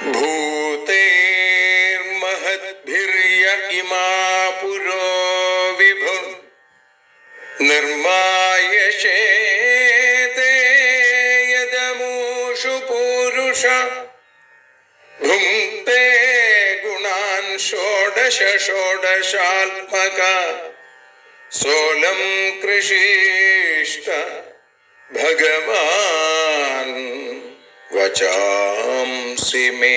ഭൂതേർമഹദ്ഭിര്യ ഇമാ പുരോ വിഭു നിർമായശേതേ യദമൂഷു പൂരുഷ ഭുങ്ക്തേ ഗുണാൻ ഷോഡശ ഷോഡശാത്മക സോലം കൃഷിഷ്ട ഭഗവാൻ വചാംസി മേ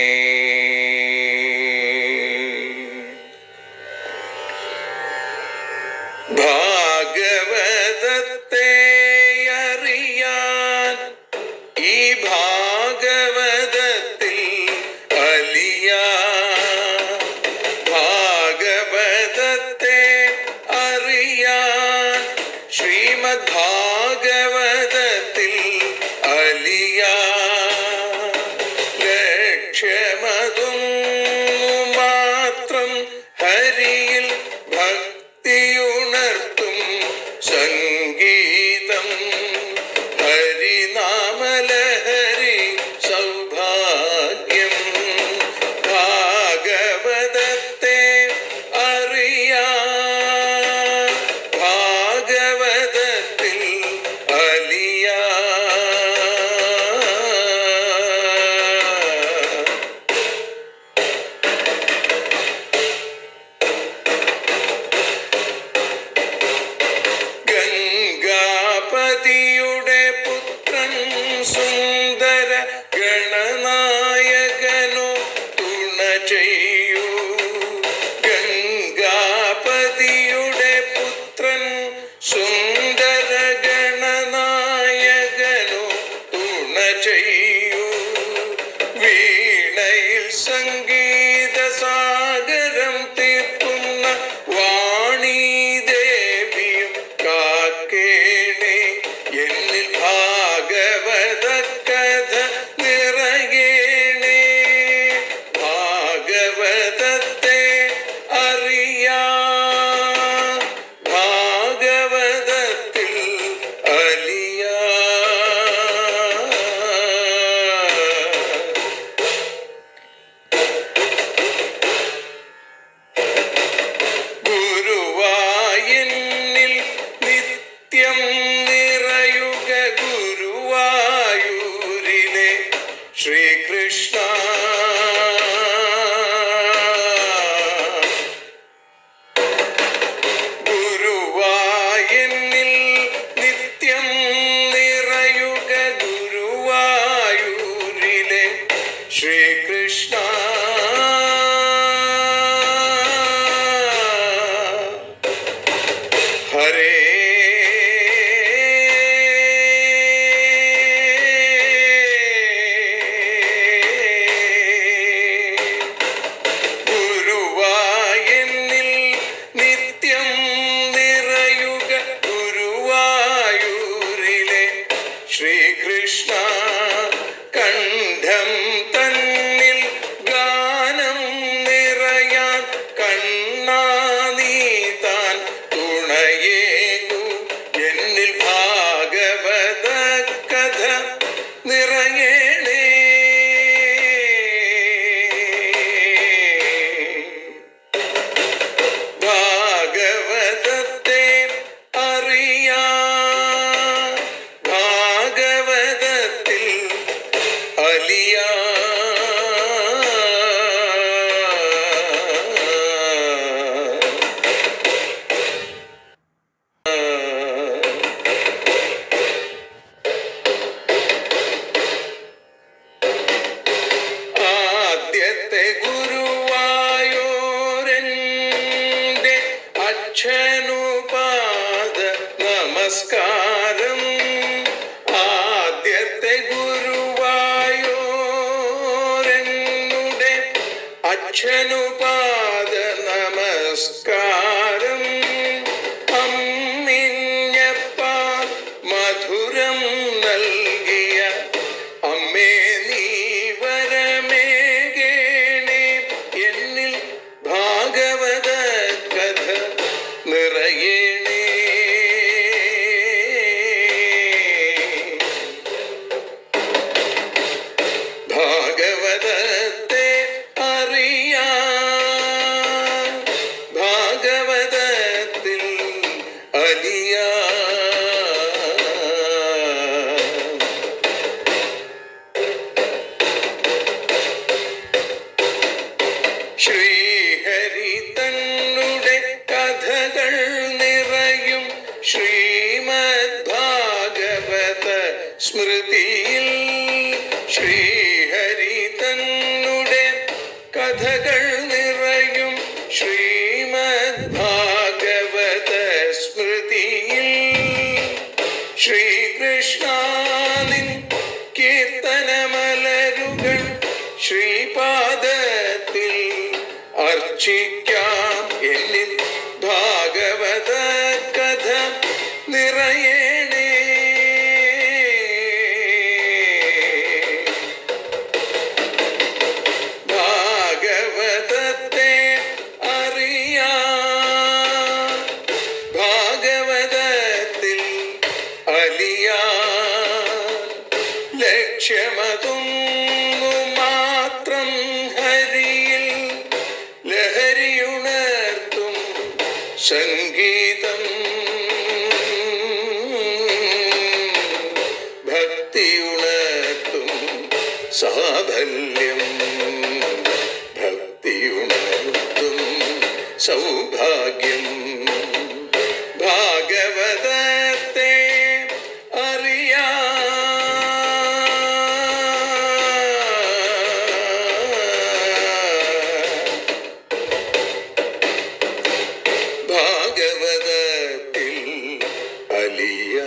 ഭാഗവതത്തെ അറിയാൻ ഈ ഭാഗവതത്തിൽ അലിയാൻ ഭാഗവതത്തെ അറിയാൻ ശ്രീമദ് ഭാഗവതത്തിൽ അലിയാൻ ലക്ഷ്യമതും മാത്രം ഹരിയിൽ ഭക്തിയുണർത്തും സംഗീതം ഹരിനാമലഹരി സൗഭാഗ്യം ഭാഗവതത്തെ അറിയാ ഭാഗവതത്തിൽ അലിയാ ഗംഗാപതിയുടെ പുത്രൻ സുന്ദര ഗണനായകനോ തുണ ചെയ്യൂ ഗംഗാപതിയുടെ പുത്രൻ സുന്ദര ഗണനായകനോ തുണ ചെയ്യൂ വീണയിൽ സംഗീത സാഗരം തീർക്കുന്ന വാണി ദേവിയും കാക്കേണേ എന്നിൽ ഭാഗവത കഥ നിറയേണേ ഭാഗവതത്തെ അറിയാ ഭാഗവതത്തിൽ അലിയാ ഗുരുവായൂരിൽ നിത്യം നിറയുക ഗുരുവായൂരിലെ ശ്രീകൃഷ്ണ ഗുരുവായൂരിൽ നിത്യം നിറയുക ഗുരുവായൂരിലെ ശ്രീകൃഷ്ണ ഹരേ ഗുരുവായൂരിൽ നിത്യം നിറയുക ഗുരുവായൂരിലെ ശ്രീകൃഷ്ണ കണ്ഠം തന്നിൽ ഗാനം നിറയാൻ കണ്ണാ നീ താൻ തുണയേകു എന്നിൽ ഭാഗവത കഥ നിറയണേ ഭാഗവതത്തെ അറിയാ ഭാഗവതത്തിൽ അലിയാ ആദ്യത്തെ ഗുരുവായൂരൻ്റെ അച്ഛനുപാദ നമസ്കാരം ആദ്യത്തെ ഗുരുവായൂരനുടെ അച്ഛനുപാദ നമസ്കാരം അമ്മിഞ്ഞപ്പ മധുരം നൽകിയ അമ്മേ നീ വരമേകേണേ എന്നിൽ ഭാഗവത കഥ നിറയേണേ ഭാഗവതത്തെ ശ്രീമദ് ഭാഗവത സ്മൃതിയിൽ ശ്രീഹരി തന്നുടെ കഥകൾ നിറയും ശ്രീമദ് ഭാഗവത സ്മൃതിയിൽ ശ്രീകൃഷ്ണാനിൻ കീർത്തനമലരുകൾ ശ്രീപാദത്തിൽ അർച്ചിക്കാം എന്നിൽ ഭാഗവത കഥ നിറയണേ ഭാഗവതത്തെ അറിയാ ഭാഗവതത്തിൽ അലിയാ ലക്ഷ്യമതൊന്നു മാത്രം ഹരിയിൽ ലഹരിയുണർത്തും സംഗീതം ഭക്തിയുണർത്തും സാഫല്യം ഭക്തിയുണർത്തും സൗഭാഗ്യം ഭാഗവതത്തെ അറിയാ ഭാഗവതത്തിൽ അലിയ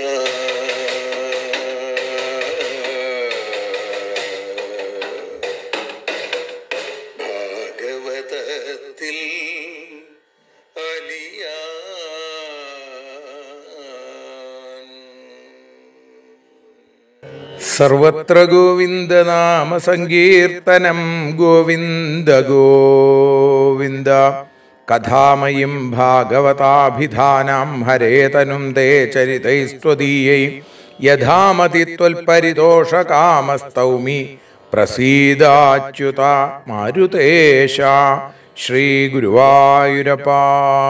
ഭാഗവതത്തിൽ അലിയാൻ സർവത്ര ഗോവിന്ദനാമ സങ്കീർത്തനം ഗോവിന്ദ ഗോവിന്ദ കഥാമയും ഭാഗവതാഭിധാനാം ഹരേതനും തേ ചരിതൈസ്ത്വദീയൈ യഥാമതി ത്വൽപരിതോഷകാമസ്തൗമി പ്രസീദാച്യുത മാരുതേശ ശ്രീ ഗുരുവായൂരപ്പാ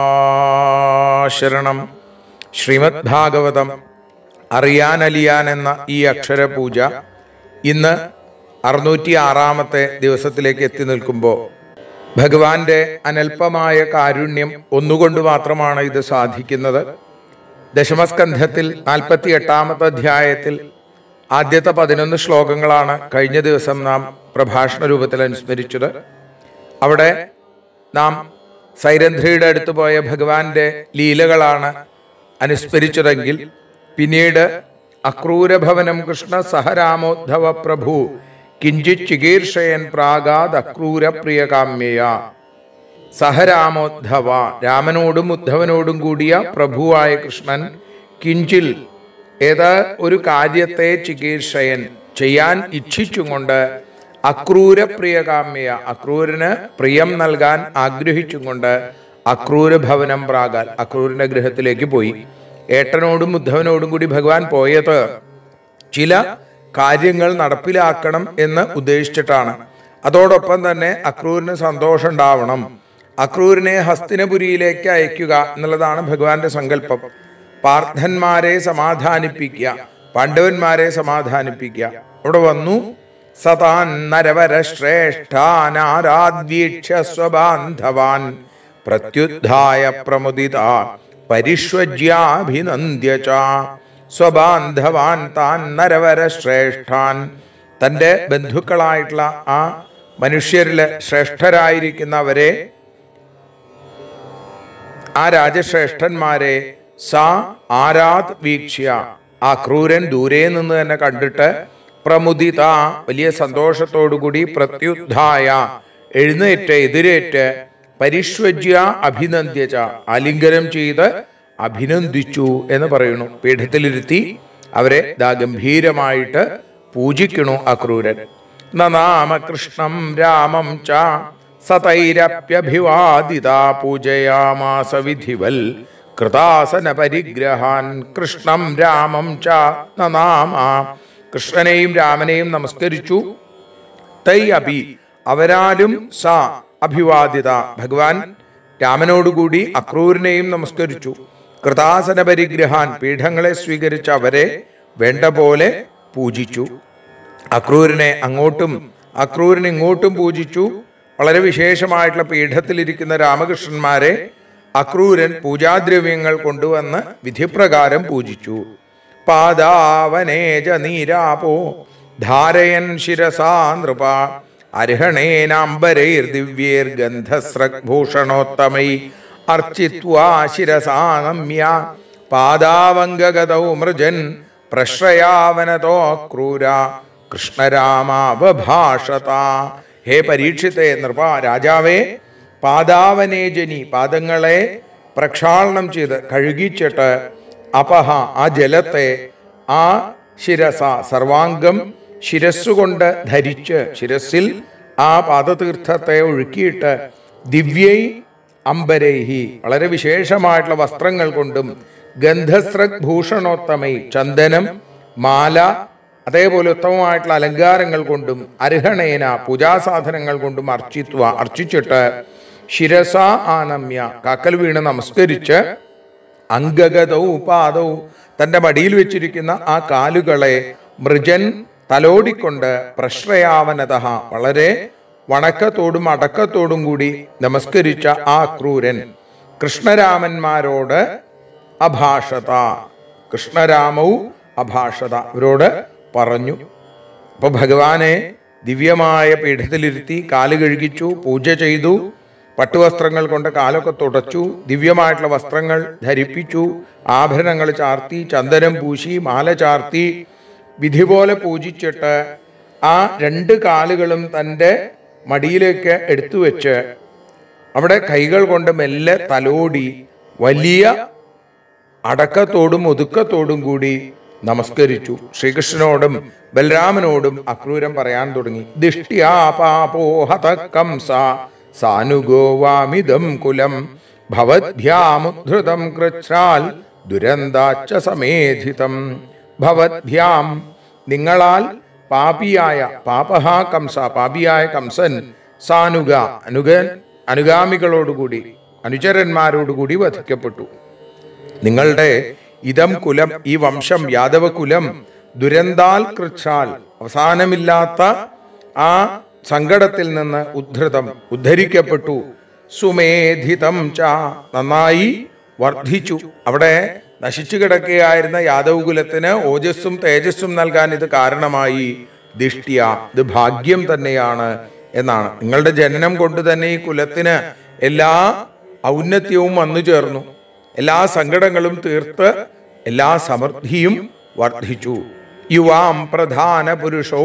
ശരണം ശ്രീമദ് ഭാഗവതം അറിയാൻ അലിയാൻ എന്ന ഈ അക്ഷരപൂജ ഇന്ന് അറുന്നൂറ്റി ആറാമത്തെ ദിവസത്തിലേക്ക് എത്തി നിൽക്കുമ്പോൾ ഭഗവാന്റെ അനൽപമായ കാരുണ്യം ഒന്നുകൊണ്ട് മാത്രമാണ് ഇത് സാധിക്കുന്നത് ദശമസ്കന്ധത്തിൽ നാൽപ്പത്തി എട്ടാമത്തെ അധ്യായത്തിൽ ആദ്യത്തെ പതിനൊന്ന് ശ്ലോകങ്ങളാണ് കഴിഞ്ഞ ദിവസം നാം പ്രഭാഷണ രൂപത്തിൽ അനുസ്മരിച്ചത് അവിടെ നാം സൈരന്ധ്രിയുടെ അടുത്ത് പോയ ഭഗവാന്റെ ലീലകളാണ് അനുസ്മരിച്ചതെങ്കിൽ പിന്നീട് അക്രൂരഭവനം കൃഷ്ണ സഹരാമോദ്ധവ പ്രഭു കിഞ്ചിത് ചികീർഷയൻ പ്രാഗാത് അക്രൂര പ്രിയകാമ്യയ സഹരാമോദ്ധവ രാമനോടും ഉദ്ധവനോടും കൂടിയ പ്രഭുവായ കൃഷ്ണൻ കിഞ്ചിൽ ഏത് ഒരു കാര്യത്തെ ചികീർഷയൻ ചെയ്യാൻ ഇച്ഛിച്ചും കൊണ്ട് അക്രൂര പ്രിയകാമ്യ അക്രൂരന് പ്രിയം നൽകാൻ ആഗ്രഹിച്ചും കൊണ്ട് അക്രൂര ഭവനം പ്രാകാൽ അക്രൂരന്റെ ഗൃഹത്തിലേക്ക് പോയി ഏട്ടനോടും ഉദ്ധവനോടും കൂടി ഭഗവാൻ പോയത് ചില കാര്യങ്ങൾ നടപ്പിലാക്കണം എന്ന് ഉദ്ദേശിച്ചിട്ടാണ് അതോടൊപ്പം തന്നെ അക്രൂരിന് സന്തോഷം ഉണ്ടാവണം അക്രൂരിനെ ഹസ്തിനപുരിയിലേക്ക് അയക്കുക എന്നുള്ളതാണ് ഭഗവാന്റെ സങ്കല്പം പാർത്ഥന്മാരെ സമാധാനിപ്പിക്കുക പാണ്ഡവന്മാരെ സമാധാനിപ്പിക്കുക അവിടെ വന്നു സതാൻ നരവര ശ്രേഷ്ഠാനാരാദ്വീക്ഷ്യ സ്വബാന്ധവാൻ പ്രത്യുദ്ധായ പ്രമുദിത പരിഷ്വജ്യാഭിനന്ദ്യ ച സ്വബാന്ധവാൻ താൻ നരവര ശ്രേഷ്ഠാൻ തൻ്റെ ബന്ധുക്കളായിട്ടുള്ള ആ മനുഷ്യരിലെ ശ്രേഷ്ഠരായിരിക്കുന്നവരെ ആ രാജശ്രേഷ്ഠന്മാരെ സാ ആരാത് വീക്ഷ്യ ആ ക്രൂരൻ ദൂരെ നിന്ന് തന്നെ കണ്ടിട്ട് പ്രമുദിത വലിയ സന്തോഷത്തോടുകൂടി പ്രത്യുദ്ധായ എഴുന്നേറ്റ് എതിരേറ്റ് പരിഷ്വജ്യ അഭിനന്ദ്യച്ച ആലിംഗനം ചെയ്ത് അഭിനന്ദിച്ചു എന്ന് പറയുന്നു പീഠത്തിലിരുത്തി അവരെ ദാ ഗംഭീരമായിട്ട് പൂജിക്കണു അക്രൂരൻ നാമകൃഷ്ണം രാമം ച സതൈരപ്യഭിവാദിത പൂജയാമാസ വിധിവൽ കൃതാസന പരിഗ്രഹാൻ കൃഷ്ണം രാമം ച നനാമ കൃഷ്ണനെയും രാമനെയും നമസ്കരിച്ചു തൈ അഭി അവരാലും സ അഭിവാദിത ഭഗവാൻ രാമനോടുകൂടി അക്രൂരിനെയും നമസ്കരിച്ചു കൃതാസന പരിഗ്രഹാൻ പീഠങ്ങളെ സ്വീകരിച്ച അവരെ വേണ്ട പോലെ പൂജിച്ചു അക്രൂരിനെ അങ്ങോട്ടും അക്രൂരിനെ ഇങ്ങോട്ടും പൂജിച്ചു വളരെ വിശേഷമായിട്ടുള്ള പീഠത്തിലിരിക്കുന്ന രാമകൃഷ്ണന്മാരെ അക്രൂരൻ പൂജാദ്രവ്യങ്ങൾ കൊണ്ടുവന്ന് വിധിപ്രകാരം പൂജിച്ചു പാദാവനേജ നീരാപോ ധാരയൻ ശിരസാ നൃപ അർഹണേനാംബരൈർ ദിവ്യേർ ഗന്ധസ്രഭൂഷണോത്തമൈ അർച്ചിത്വാ ശിരസാ നമ്യ പാദാവംഗഗതൗ മൃജൻ പ്രശ്രയാവനതോ ക്രൂര കൃഷ്ണരാമാവഭാഷത ഹേ പരീക്ഷിത്തെ നൃപ രാജാവേ പാദാവനേജനി പാദങ്ങളെ പ്രക്ഷാളനം ചെയ്ത് കഴുകിച്ചിട്ട് അപഹ ആ ജലത്തെ ആ ശിരസ സർവാംഗം ശിരസ്സുകൊണ്ട് ധരിച്ച് ശിരസിൽ ആ പാദതീർത്ഥത്തെ ഒഴുക്കിയിട്ട് ദിവ്യൈ അംബരൈഹി വളരെ വിശേഷമായിട്ടുള്ള വസ്ത്രങ്ങൾ കൊണ്ടും ഗന്ധസ്രഭൂഷണോത്തമൈ ചന്ദനം മാല അതേപോലെ ഉത്തമമായിട്ടുള്ള അലങ്കാരങ്ങൾ കൊണ്ടും അർഹണേന പൂജാസാധനങ്ങൾ കൊണ്ടും അർച്ചിത്വ അർച്ചിച്ചിട്ട് ശിരസ ആനമ്യ കാക്കൽ വീണ് നമസ്കരിച്ച് അംഗഗതൗ പാദൗ തന്റെ മടിയിൽ വെച്ചിരിക്കുന്ന ആ കാലുകളെ മൃജൻ തലോടിക്കൊണ്ട് പ്രശ്രയാവനത വളരെ വണക്കത്തോടും അടക്കത്തോടും കൂടി നമസ്കരിച്ച ആ ക്രൂരൻ കൃഷ്ണരാമന്മാരോട് അഭാഷത കൃഷ്ണരാമവും അഭാഷത ഇവരോട് പറഞ്ഞു അപ്പൊ ഭഗവാനെ ദിവ്യമായ പീഠത്തിലിരുത്തി കാല് കഴുകിച്ചു പൂജ ചെയ്തു പട്ടുവസ്ത്രങ്ങൾ കൊണ്ട് കാലൊക്കെ തുടച്ചു ദിവ്യമായിട്ടുള്ള വസ്ത്രങ്ങൾ ധരിപ്പിച്ചു ആഭരണങ്ങൾ ചാർത്തി ചന്ദനം പൂശി മാല ചാർത്തി വിധി പോലെ പൂജിച്ചിട്ട് ആ രണ്ട് കാലുകളും തൻ്റെ മടിയിലേക്ക് എടുത്തു വെച്ച് അവിടെ കൈകൾ കൊണ്ട് മെല്ലെ തലോടി വലിയ അടക്കത്തോടും ഒതുക്കത്തോടും കൂടി നമസ്കരിച്ചു ശ്രീകൃഷ്ണനോടും ബലരാമനോടും അക്രൂരം പറയാൻ തുടങ്ങി ദിഷ്ട്യാ പാപോഹത കംസ സാനുഗോവാമിതം കുലം ഭവദ്ഭ്യാമുദ്ധൃതം കൃച്ഛാൽ ദുരന്താച്ച സമേധിതം ഭവദ്ഭ്യാം നിങ്ങളാൽ പാപിയായ പാപഹ കംസ പാപിയായ കംസൻ സാനുഗ അനുഗൻ അനുഗാമികളോടുകൂടി അനുചരന്മാരോടുകൂടി വധിക്കപ്പെട്ടു നിങ്ങളുടെ ഇതം കുലം ഈ വംശം യാദവ കുലം ദുരന്താൽ കൃച്ഛാൽ അവസാനമില്ലാത്ത ആ സങ്കടത്തിൽ നിന്ന് ഉദ്ധൃതം ഉദ്ധരിക്കപ്പെട്ടു സുമേധിതം ച നന്നായി വർദ്ധിച്ചു അവിടെ നശിച്ചു കിടക്കുകയായിരുന്ന യാദവ കുലത്തിന് ഓജസ്സും തേജസ്സും നൽകാൻ ഇത് കാരണമായി ദിഷ്ട്യ ഇത് ഭാഗ്യം തന്നെയാണ് എന്നാണ് നിങ്ങളുടെ ജനനം കൊണ്ട് തന്നെ ഈ കുലത്തിന് എല്ലാ ഔന്നത്യവും വന്നു ചേർന്നു എല്ലാ സങ്കടങ്ങളും തീർത്ത് എല്ലാ സമൃദ്ധിയും വർദ്ധിച്ചു യുവാം പ്രധാന പുരുഷോ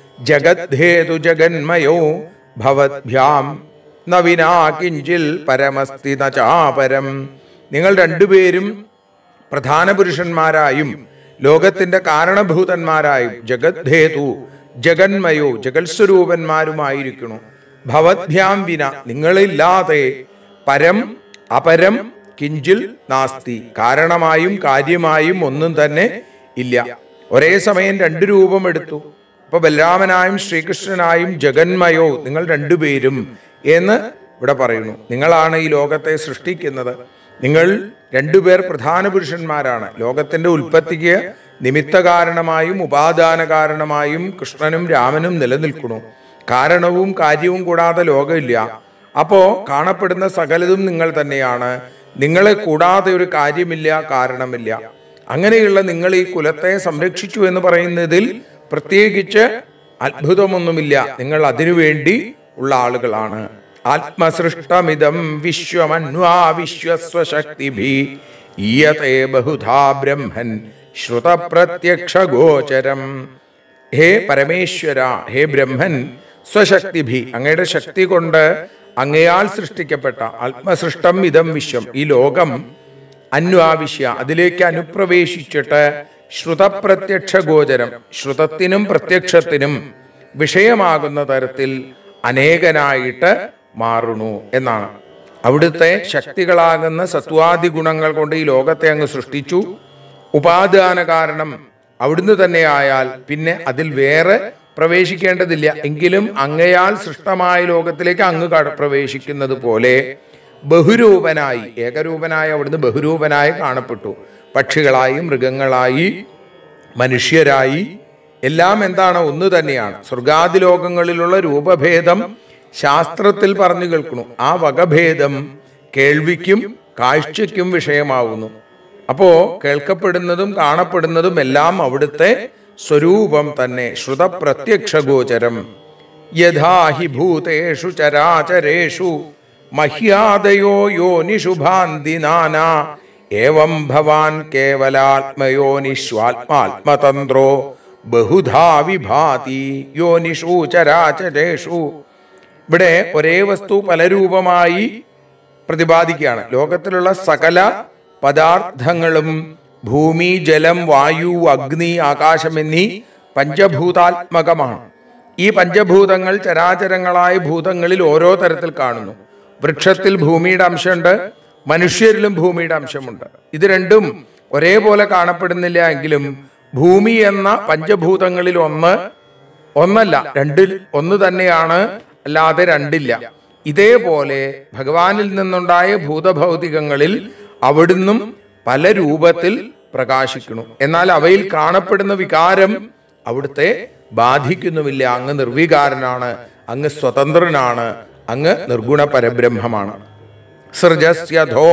ജഗദ്ധേതു ജഗന്മയോ ഭവദ്ഭ്യാം നവിനാ കിഞ്ചിൽ പരമസ്തി നചാപരം നിങ്ങൾ രണ്ടുപേരും പ്രധാന പുരുഷന്മാരായും ലോകത്തിന്റെ കാരണഭൂതന്മാരായും ജഗദ്ധേതു ജഗന്മയോ ജഗത്സ്വരൂപന്മാരുമായിരിക്കണു ഭവദ്ഭ്യാം വിന നിങ്ങളില്ലാതെ പരം അപരം കിഞ്ചിൽ നാസ്തി കാരണമായും കാര്യമായും ഒന്നും തന്നെ ഇല്ല ഒരേ സമയം രണ്ട് രൂപം എടുത്തു അപ്പൊ ബലരാമനായും ശ്രീകൃഷ്ണനായും ജഗന്മയോ നിങ്ങൾ രണ്ടുപേരും എന്ന് ഇവിടെ പറയുന്നു നിങ്ങളാണ് ഈ ലോകത്തെ സൃഷ്ടിക്കുന്നത് നിങ്ങൾ രണ്ടുപേർ പ്രധാന പുരുഷന്മാരാണ് ലോകത്തിന്റെ ഉൽപ്പത്തിക്ക് നിമിത്ത കാരണമായും ഉപാദാന കാരണമായും കൃഷ്ണനും രാമനും നിലനിൽക്കുന്നു കാരണവും കാര്യവും കൂടാതെ ലോകമില്ല അപ്പോ കാണപ്പെടുന്ന സകലതും നിങ്ങൾ തന്നെയാണ് നിങ്ങളെ കൂടാതെ ഒരു കാര്യമില്ല കാരണമില്ല അങ്ങനെയുള്ള നിങ്ങൾ ഈ കുലത്തെ സംരക്ഷിച്ചു എന്ന് പറയുന്നതിൽ പ്രത്യേകിച്ച് അത്ഭുതമൊന്നുമില്ല നിങ്ങൾ അതിനുവേണ്ടി ഉള്ള ആളുകളാണ് ആത്മസൃഷ്ടമിതം വിശ്വമന്വാ വിശ്വസ്വശക്തിഭി ഈയത്തെ ബഹുധാ ബ്രഹ്മൻ ശ്രുതപ്രത്യക്ഷ ഗോചരം ഹേ പരമേശ്വര ഹേ ബ്രഹ്മൻ സ്വശക്തിഭി അങ്ങയുടെ ശക്തി കൊണ്ട് അങ്ങയാൽ സൃഷ്ടിക്കപ്പെട്ട ആത്മസൃഷ്ടം ഇതം വിശ്വം ഈ ലോകം അന്വാവിശ്യ അതിലേക്ക് അനുപ്രവേശിച്ചിട്ട് ശ്രുതപ്രത്യക്ഷ ഗോചരം ശ്രുതത്തിനും പ്രത്യക്ഷത്തിനും വിഷയമാകുന്ന തരത്തിൽ അനേകനായിട്ട് മാറുന്നു എന്നാണ് അവിടുത്തെ ശക്തികളാകുന്ന സത്വാദി ഗുണങ്ങൾ കൊണ്ട് ഈ ലോകത്തെ അങ്ങ് സൃഷ്ടിച്ചു ഉപാദാന കാരണം അവിടുന്ന് തന്നെ ആയാൽ പിന്നെ അതിൽ വേറെ പ്രവേശിക്കേണ്ടതില്ല എങ്കിലും അങ്ങയാൽ സൃഷ്ടമായ ലോകത്തിലേക്ക് അങ്ങ് കട- പ്രവേശിക്കുന്നത് പോലെ ബഹുരൂപനായി ഏകരൂപനായി അവിടുന്ന് ബഹുരൂപനായി കാണപ്പെട്ടു പക്ഷികളായി മൃഗങ്ങളായി മനുഷ്യരായി എല്ലാം എന്താണ് ഒന്ന് തന്നെയാണ് സ്വർഗാദി ലോകങ്ങളിലുള്ള രൂപഭേദം ശാസ്ത്രത്തിൽ പറഞ്ഞു കേൾക്കുന്നു ആ വകഭേദം കേൾവിക്കും കാഴ്ചയ്ക്കും വിഷയമാവുന്നു അപ്പോ കേൾക്കപ്പെടുന്നതും കാണപ്പെടുന്നതും എല്ലാം അവിടുത്തെ സ്വരൂപം തന്നെ ശ്രുതപ്രത്യക്ഷ ഗോചരം യഥാ ഹി ഭൂതേഷു ചരാചരേഷു മഹ്യാദയോ യോനിഷു ഭാന്തി നാനാ ഏവം ഭവാൻ കേവലാത്മയോനിഷ്വാത്മാത്മതന്ത്രോ ബഹുധാ വിഭാതി യോനിഷു ചരാചരേഷു ഇവിടെ ഒരേ വസ്തു പല രൂപമായി പ്രതിപാദിക്കുകയാണ് ലോകത്തിലുള്ള സകല പദാർത്ഥങ്ങളും ഭൂമി ജലം വായു അഗ്നി ആകാശം എന്നീ പഞ്ചഭൂതാത്മകമാണ് ഈ പഞ്ചഭൂതങ്ങൾ ചരാചരങ്ങളായ ഭൂതങ്ങളിൽ ഓരോ തരത്തിൽ കാണുന്നു വൃക്ഷത്തിൽ ഭൂമിയുടെ അംശമുണ്ട് മനുഷ്യരിലും ഭൂമിയുടെ അംശമുണ്ട് ഇത് രണ്ടും ഒരേപോലെ കാണപ്പെടുന്നില്ല എങ്കിലും ഭൂമി എന്ന പഞ്ചഭൂതങ്ങളിൽ ഒന്ന് ഒന്നല്ല രണ്ടിൽ ഒന്ന് തന്നെയാണ് അല്ലാതെ രണ്ടില്ല ഇതേപോലെ ഭഗവാനിൽ നിന്നുണ്ടായ ഭൂതഭൗതികങ്ങളിൽ അവിടുന്നും പല രൂപത്തിൽ പ്രകാശിക്കുന്നു എന്നാൽ അവയിൽ കാണപ്പെടുന്ന വികാരം അവിടുത്തെ ബാധിക്കുന്നുമില്ല അങ്ങ് നിർവികാരനാണ് അങ്ങ് സ്വതന്ത്രനാണ് അങ്ങ് നിർഗുണ പരബ്രഹ്മമാണ് സൃജസ്യധോ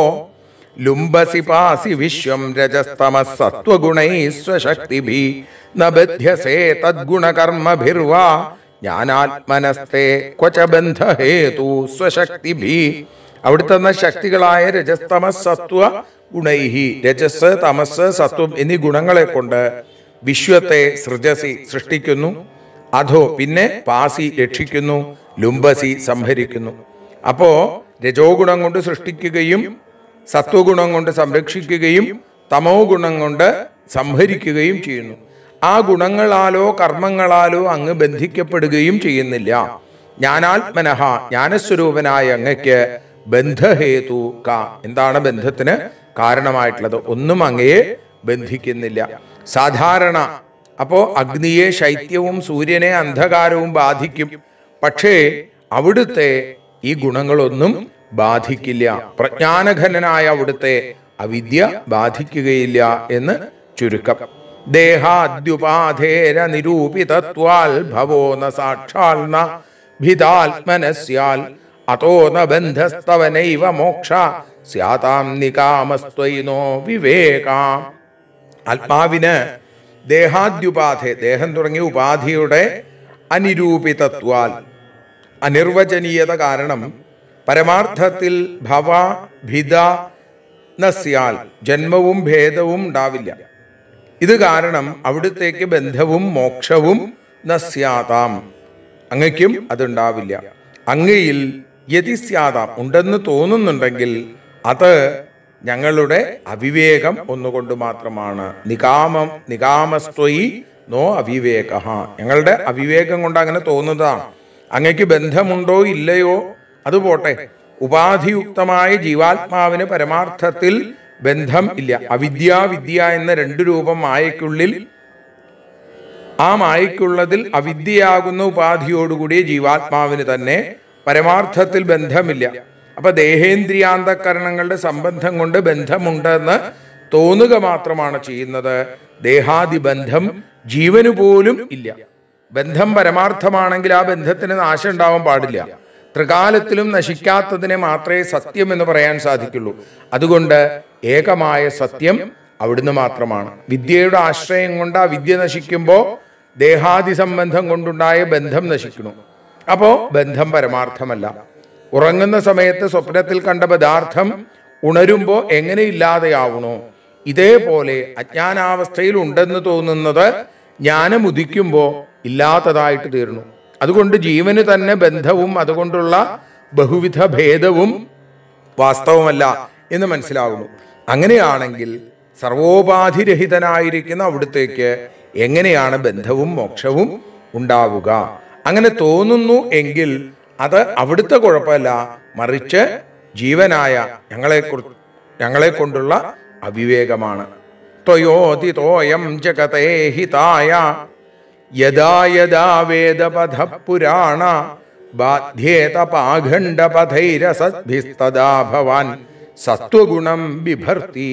ലുംബസി പാസി വിശ്വം രജസ്തമസത്വഗുണൈ സ്വശക്തിഭി ന ബധ്യസേ തദ്ഗുണകർമ്മഭിർവാ ജ്ഞാനാത്മനസ്തേ ക്വച ബന്ധഹേതു സ്വശക്തിഭി അവിടുത്തെ ശക്തികളായ രജസ്തമസ് സത്വ ഗുണൈഹി രജസ് തമസ് സത്വം എന്നീ ഗുണങ്ങളെ കൊണ്ട് വിശ്വത്തെ സൃജസി സൃഷ്ടിക്കുന്നു അധോ പിന്നെ പാസി രക്ഷിക്കുന്നു ലുംബസി സംഭരിക്കുന്നു അപ്പോ രജോ ഗുണം കൊണ്ട് സൃഷ്ടിക്കുകയും സത്വഗുണം കൊണ്ട് സംരക്ഷിക്കുകയും തമോ ഗുണം കൊണ്ട് സംഭരിക്കുകയും ചെയ്യുന്നു ആ ഗുണങ്ങളാലോ കർമ്മങ്ങളാലോ അങ്ങ് ബന്ധിക്കപ്പെടുകയും ചെയ്യുന്നില്ല ജ്ഞാനാത്മനഹ ജ്ഞാനസ്വരൂപനായ അങ്ങയ്ക്ക് ബന്ധഹേതു ക എന്താണ് ബന്ധത്തിന് കാരണമായിട്ടുള്ളത് ഒന്നും അങ്ങയെ ബന്ധിക്കുന്നില്ല സാധാരണ അപ്പോ അഗ്നിയെ ശൈത്യവും സൂര്യനെ അന്ധകാരവും ബാധിക്കും പക്ഷേ അവിടുത്തെ ഈ ഗുണങ്ങളൊന്നും ബാധിക്കില്ല പ്രജ്ഞാനഘനനായ അവിടുത്തെ അവിദ്യ ബാധിക്കുകയില്ല എന്ന് ചുരുക്കം ദേഹാദ്യുപാധേര നിരൂപിതത്വാൽ ഭവോ ന സാക്ഷാൽ ന ഭിതാത്മനസ്യാൽ അതോ ന ബന്ധസ്തവനൈവ മോക്ഷ സ്യാതാം നികാമസ്ത്വൈനോ വിവേകാം ആത്മാവിന് ദേഹാദ്യുപാധി ദേഹം തുടങ്ങിയ ഉപാധിയുടെ അനിരൂപിതത്വാൽ അനിർവചനീയത കാരണം പരമാർത്ഥത്തിൽ ഭവ ഭിത നസ്യാൽ ജന്മവും ഭേദവും ഉണ്ടാവില്ല ഇത് കാരണം അവിടുത്തേക്ക് ബന്ധവും മോക്ഷവും നസ്യാതാം അങ്ങയ്ക്കും അതുണ്ടാവില്ല അങ്ങയിൽ യതിസ്യാതാം ഉണ്ടെന്ന് തോന്നുന്നുണ്ടെങ്കിൽ അത് ഞങ്ങളുടെ അവിവേകം ഒന്നുകൊണ്ട് മാത്രമാണ് നികാമം നികാമസ്ത്വയി നോ അവിവേക ഞങ്ങളുടെ അവിവേകം കൊണ്ട് അങ്ങനെ തോന്നുന്നതാണ് അങ്ങയ്ക്ക് ബന്ധമുണ്ടോ ഇല്ലയോ അത് പോട്ടെ ഉപാധിയുക്തമായ ജീവാത്മാവിന് പരമാർത്ഥത്തിൽ ബന്ധം ഇല്ല അവിദ്യ വിദ്യ എന്ന രണ്ട് രൂപം മായയ്ക്കുള്ളിൽ ആ മായയ്ക്കുള്ളതിൽ അവിദ്യയാകുന്ന ഉപാധിയോടുകൂടിയ ജീവാത്മാവിന് തന്നെ പരമാർത്ഥത്തിൽ ബന്ധമില്ല അപ്പൊ ദേഹേന്ദ്രിയാന്തകരണങ്ങളുടെ സംബന്ധം കൊണ്ട് ബന്ധമുണ്ടെന്ന് തോന്നുക മാത്രമാണ് ചെയ്യുന്നത് ദേഹാദി ബന്ധം ജീവന് പോലും ഇല്ല ബന്ധം പരമാർത്ഥമാണെങ്കിൽ ആ ബന്ധത്തിന് നാശം ഉണ്ടാവാൻ പാടില്ല ത്രികാലത്തിലും നശിക്കാത്തതിനെ മാത്രമേ സത്യം എന്ന് പറയാൻ സാധിക്കുള്ളൂ അതുകൊണ്ട് ഏകമായ സത്യം അവിടുന്ന് മാത്രമാണ് വിദ്യയുടെ ആശ്രയം കൊണ്ട് ആ വിദ്യ നശിക്കുമ്പോൾ ദേഹാദി സംബന്ധം കൊണ്ടുണ്ടായ ബന്ധം നശിക്കുന്നു അപ്പോ ബന്ധം പരമാർത്ഥമല്ല ഉറങ്ങുന്ന സമയത്ത് സ്വപ്നത്തിൽ കണ്ട പദാർത്ഥം ഉണരുമ്പോ എങ്ങനെ ഇല്ലാതെയാവണോ ഇതേപോലെ അജ്ഞാനാവസ്ഥയിൽ ഉണ്ടെന്ന് തോന്നുന്നത് ജ്ഞാനം ഉദിക്കുമ്പോ ഇല്ലാത്തതായിട്ട് തീർന്നു അതുകൊണ്ട് ജീവന് തന്നെ ബന്ധവും അതുകൊണ്ടുള്ള ബഹുവിധ ഭേദവും വാസ്തവമല്ല എന്ന് മനസ്സിലാകുന്നു അങ്ങനെയാണെങ്കിൽ സർവോപാധിരഹിതനായിരിക്കുന്ന അവിടുത്തേക്ക് എങ്ങനെയാണ് ബന്ധവും മോക്ഷവും ഉണ്ടാവുക അങ്ങനെ തോന്നുന്നു എങ്കിൽ അത് അവിടുത്തെ കുഴപ്പമല്ല മറിച്ച് ജീവനായ ഞങ്ങളെ കുറി- ഞങ്ങളെ കൊണ്ടുള്ള അവിവേകമാണ് ത്വയോതി തോയം ജഗതേ ഹിതായ യഥാ യഥാ വേദപഥ പുരാണ ബാധ്യേത പാഖണ്ഡപഥൈരസദ്ഭിസ്തദാ ഭവാൻ സത്വഗുണം ബിഭർത്തി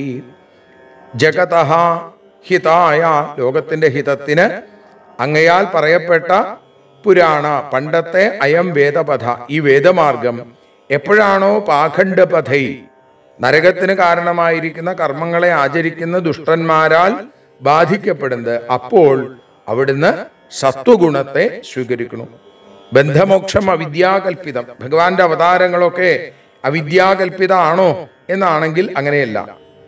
ജഗത ഹിതായ ലോകത്തിന്റെ ഹിതത്തിന് അങ്ങയാൽ പറയപ്പെട്ട പുരാണ പണ്ടത്തെ അയം വേദപഥ ഈ വേദമാർഗം എപ്പോഴാണോ പാഖണ്ഡപഥൈ നരകത്തിന് കാരണമായിരിക്കുന്ന കർമ്മങ്ങളെ ആചരിക്കുന്ന ദുഷ്ടന്മാരാൽ ബാധിക്കപ്പെടുന്നത് അപ്പോൾ അവിടുന്ന് സത്വഗുണത്തെ സ്വീകരിക്കണം ബന്ധമോക്ഷം അവിദ്യാകൽപിതം ഭഗവാന്റെ അവതാരങ്ങളൊക്കെ അവിദ്യാകൽപിതാണോ എന്നാണെങ്കിൽ അങ്ങനെയല്ല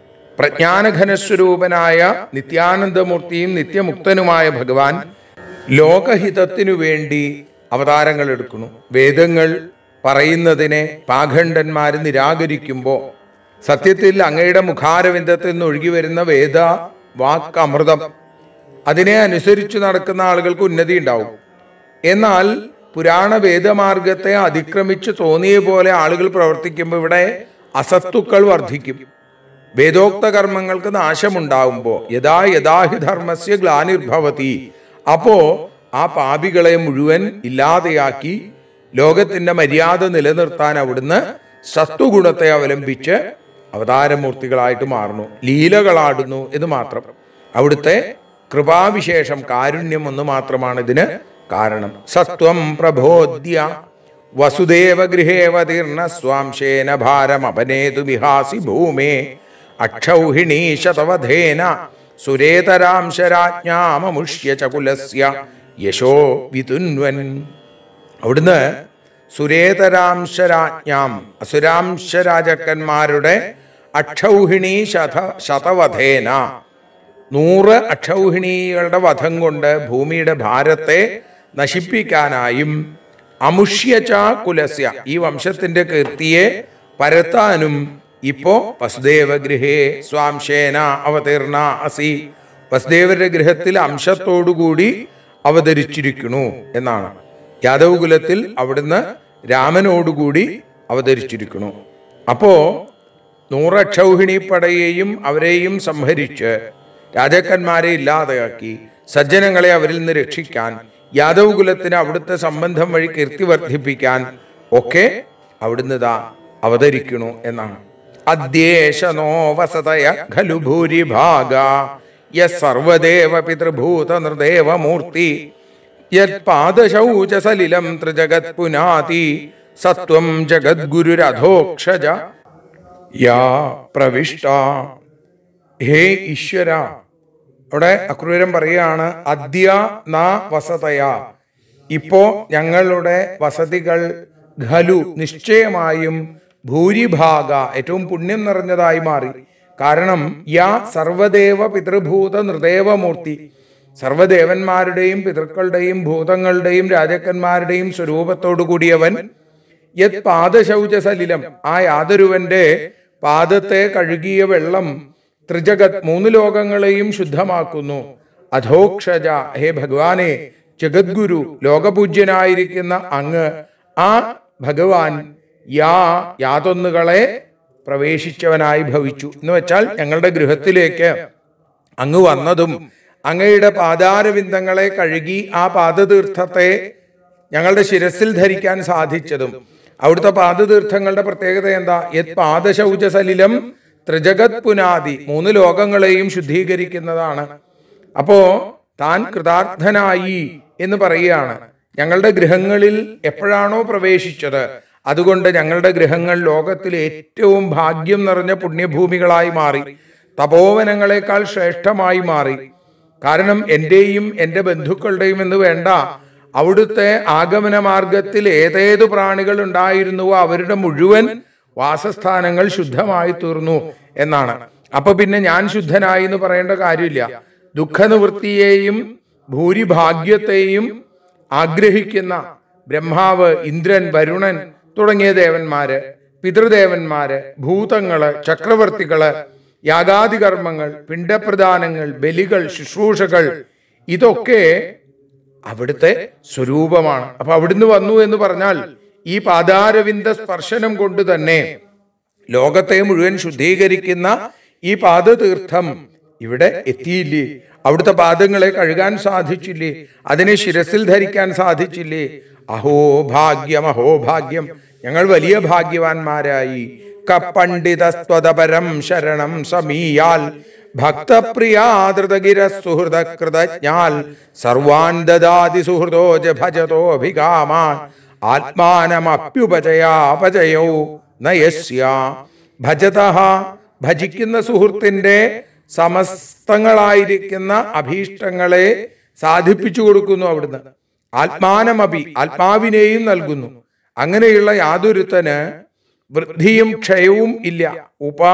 പ്രജ്ഞാനഘനസ്വരൂപനായ നിത്യാനന്ദമൂർത്തിയും നിത്യമുക്തനുമായ ഭഗവാൻ ലോകഹിതത്തിനു വേണ്ടി അവതാരങ്ങൾ എടുക്കുന്നു വേദങ്ങൾ പറയുന്നതിനെ പാഖണ്ഡന്മാർ നിരാകരിക്കുമ്പോൾ സത്യത്തിൽ അങ്ങയുടെ മുഖാരവിന്ദത്തിൽ നിന്ന് ഒഴുകി വരുന്ന വേദ വാക്ക് അമൃതം അതിനെ അനുസരിച്ച് നടക്കുന്ന ആളുകൾക്ക് ഉന്നതി ഉണ്ടാവും എന്നാൽ പുരാണ വേദമാർഗത്തെ അതിക്രമിച്ച് തോന്നിയ പോലെ ആളുകൾ പ്രവർത്തിക്കുമ്പോൾ ഇവിടെ അസത്തുക്കൾ വർദ്ധിക്കും വേദോക്ത കർമ്മങ്ങൾക്ക് നാശമുണ്ടാവുമ്പോൾ യഥാ യഥാഹി ധർമ്മസ്യ ഗ്ലാനിർഭവതി അപ്പോ ആ പാപികളെ മുഴുവൻ ഇല്ലാതെയാക്കി ലോകത്തിന്റെ മര്യാദ നിലനിർത്താൻ അവിടുന്ന് സത്വഗുണത്തെ അവലംബിച്ച് അവതാരമൂർത്തികളായിട്ട് മാറുന്നു ലീലകളാടുന്നു എന്ന് മാത്രം അവിടുത്തെ കൃപാവിശേഷം കാരുണ്യം ഒന്ന് മാത്രമാണ് ഇതിന് കാരണം സത്വം പ്രബോധ്യ വസുദേവ ഗൃഹേവതീർണ സ്വാംശേന ഭാരമപനേതു വിഹാസി ഭൂമേ അക്ഷൗഹിണീ ശതവധേന സുരേതരാംശരാജ്ഞാമമുഷ്യ ചകുലസ്യ യശോ വിതുൻവൻ അവിടുന്ന് സുരേതരാംശരാജ്ഞാം അസുരാംശരാജക്കന്മാരുടെ അക്ഷൗഹിണീ ശത ശതവധേന നൂറ് അക്ഷൗഹിണികളുടെ വധം കൊണ്ട് ഭൂമിയുടെ ഭാരത്തെ നശിപ്പിക്കാനായും അമുഷ്യച കുലസ്യ ഈ വംശത്തിന്റെ കീർത്തിയെ പരത്താനും ഇപ്പോ വസുദേവ ഗൃഹേ സ്വാംശേന അവതീർണ അസി വസുദേവരുടെ ഗൃഹത്തിൽ അംശത്തോടുകൂടി അവതരിച്ചിരിക്കുന്നു എന്നാണ് യാദവ് കുലത്തിൽ അവിടുന്ന് രാമനോടുകൂടി അവതരിച്ചിരിക്കുന്നു അപ്പോ നൂറക്ഷൗഹിണി പടയെയും അവരെയും സംഹരിച്ച് രാജാക്കന്മാരെ ഇല്ലാതെയാക്കി സജ്ജനങ്ങളെ അവരിൽ നിന്ന് രക്ഷിക്കാൻ യാദവ് കുലത്തിന് അവിടുത്തെ സംബന്ധം വഴി കീർത്തി വർദ്ധിപ്പിക്കാൻ ഒക്കെ അവിടുന്ന് ഇതാ അവതരിക്കണു എന്നാണ് അദ്യേശനോ വസതയ ഖലു ഭൂരിഭാഗ യസ് സർവദേവ പിതൃഭൂത നിർദേവമൂർത്തി യത്പാദശൗചസലിലം ത്രിജഗത് പുനാതി സത്വം ജഗദ്ഗുരുരധോക്ഷജ യാ പ്രവിഷ്ട ഹേ ഈശ്വര അവിടെ അക്രൂരം പറയാണ് അദ്യ ന വസതയ ഇപ്പോ ഞങ്ങളുടെ വസതികൾ ഖലു നിശ്ചയമായും ഭൂരിഭാഗ ഏറ്റവും പുണ്യം നിറഞ്ഞതായി മാറി കാരണം യാ സർവദേവ പിതൃഭൂത നൃദേവമൂർത്തി സർവദേവന്മാരുടെയും പിതൃക്കളുടെയും ഭൂതങ്ങളുടെയും രാജാക്കന്മാരുടെയും സ്വരൂപത്തോടു കൂടിയവൻ യത് പാദശൗചസലിലം ആ യാതൊരുവന്റെ പാദത്തെ കഴുകിയ വെള്ളം ത്രിജഗത് മൂന്ന് ലോകങ്ങളെയും ശുദ്ധമാക്കുന്നു അധോക്ഷജ ഹേ ഭഗവാനെ ജഗദ്ഗുരു ലോകപൂജ്യനായിരിക്കുന്ന അങ്ങ് ആ ഭഗവാൻ യാ യാതൊന്നുകളെ പ്രവേശിച്ചവനായി ഭവിച്ചു എന്ന് വെച്ചാൽ ഞങ്ങളുടെ ഗൃഹത്തിലേക്ക് അങ്ങ് വന്നതും അങ്ങയുടെ പാതാരവിന്ദങ്ങളെ കഴുകി ആ പാദതീർത്ഥത്തെ ഞങ്ങളുടെ ശിരസിൽ ധരിക്കാൻ സാധിച്ചതും അവിടുത്തെ പാദതീർത്ഥങ്ങളുടെ പ്രത്യേകത എന്താ യത് പാദശൗചസലിലം ത്രിജഗത് പുനാദി മൂന്ന് ലോകങ്ങളെയും ശുദ്ധീകരിക്കുന്നതാണ് അപ്പോ താൻ കൃതാർത്ഥനായി എന്ന് പറയുകയാണ് ഞങ്ങളുടെ ഗൃഹങ്ങളിൽ എപ്പോഴാണോ പ്രവേശിച്ചത് അതുകൊണ്ട് ഞങ്ങളുടെ ഗൃഹങ്ങൾ ലോകത്തിൽ ഏറ്റവും ഭാഗ്യം നിറഞ്ഞ പുണ്യഭൂമികളായി മാറി തപോവനങ്ങളെക്കാൾ ശ്രേഷ്ഠമായി മാറി കാരണം എന്റെയും എൻ്റെ ബന്ധുക്കളുടെയും എന്ന് വേണ്ട അവിടുത്തെ ആഗമന മാർഗത്തിൽ ഏതേതു പ്രാണികൾ ഉണ്ടായിരുന്നുവോ അവരുടെ മുഴുവൻ വാസസ്ഥാനങ്ങൾ ശുദ്ധമായി തീർന്നു എന്നാണ് അപ്പൊ പിന്നെ ഞാൻ ശുദ്ധനായി എന്ന് പറയേണ്ട കാര്യമില്ല ദുഃഖനിവൃത്തിയെയും ഭൂരിഭാഗ്യത്തെയും ആഗ്രഹിക്കുന്ന ബ്രഹ്മാവ് ഇന്ദ്രൻ വരുണൻ തുടങ്ങിയ ദേവന്മാര് പിതൃദേവന്മാര് ഭൂതങ്ങള് ചക്രവർത്തികള് യാഗാദി കർമ്മങ്ങൾ പിണ്ടപ്രദാനങ്ങൾ ബലികൾ ശുശ്രൂഷകൾ ഇതൊക്കെ അവിടുത്തെ സ്വരൂപമാണ് അപ്പൊ അവിടുന്ന് വന്നു എന്ന് പറഞ്ഞാൽ ഈ പാതാരവിന്ദ സ്പർശനം കൊണ്ട് തന്നെ ലോകത്തെ മുഴുവൻ ശുദ്ധീകരിക്കുന്ന ഈ പാദതീർത്ഥം ഇവിടെ എത്തിയില്ലേ അവിടുത്തെ പാദങ്ങളെ കഴുകാൻ സാധിച്ചില്ലേ അതിനെ ശിരസിൽ ധരിക്കാൻ സാധിച്ചില്ലേ അഹോ ഭാഗ്യം അഹോ ഭാഗ്യം ഞങ്ങൾ വലിയ ഭാഗ്യവാന്മാരായി കപ്പണ്ഡിതസ്വതപരം ശരണം സമീയാൽ ഭക്തപ്രിയാതൃതഗിര സുഹൃത കൃതജ്ഞാൽ സർവാൻ ദദാതി സുഹൃതോ ജ ഭജതോഭികാമാൻ ആത്മാനമപ്യുപചയാപചയോ നയസ്യ ഭജത ഭജിക്കുന്ന സുഹൃത്തിന്റെ സമസ്തങ്ങളായിരിക്കുന്ന അഭീഷ്ടങ്ങളെ സാധിപ്പിച്ചു കൊടുക്കുന്നു അവിടുന്ന് ആത്മാനമപി ആത്മാവിനെയും നൽകുന്നു അങ്ങനെയുള്ള യാതൊരുത്തന് വൃദ്ധിയും ക്ഷയവും ഇല്ല ഉപാ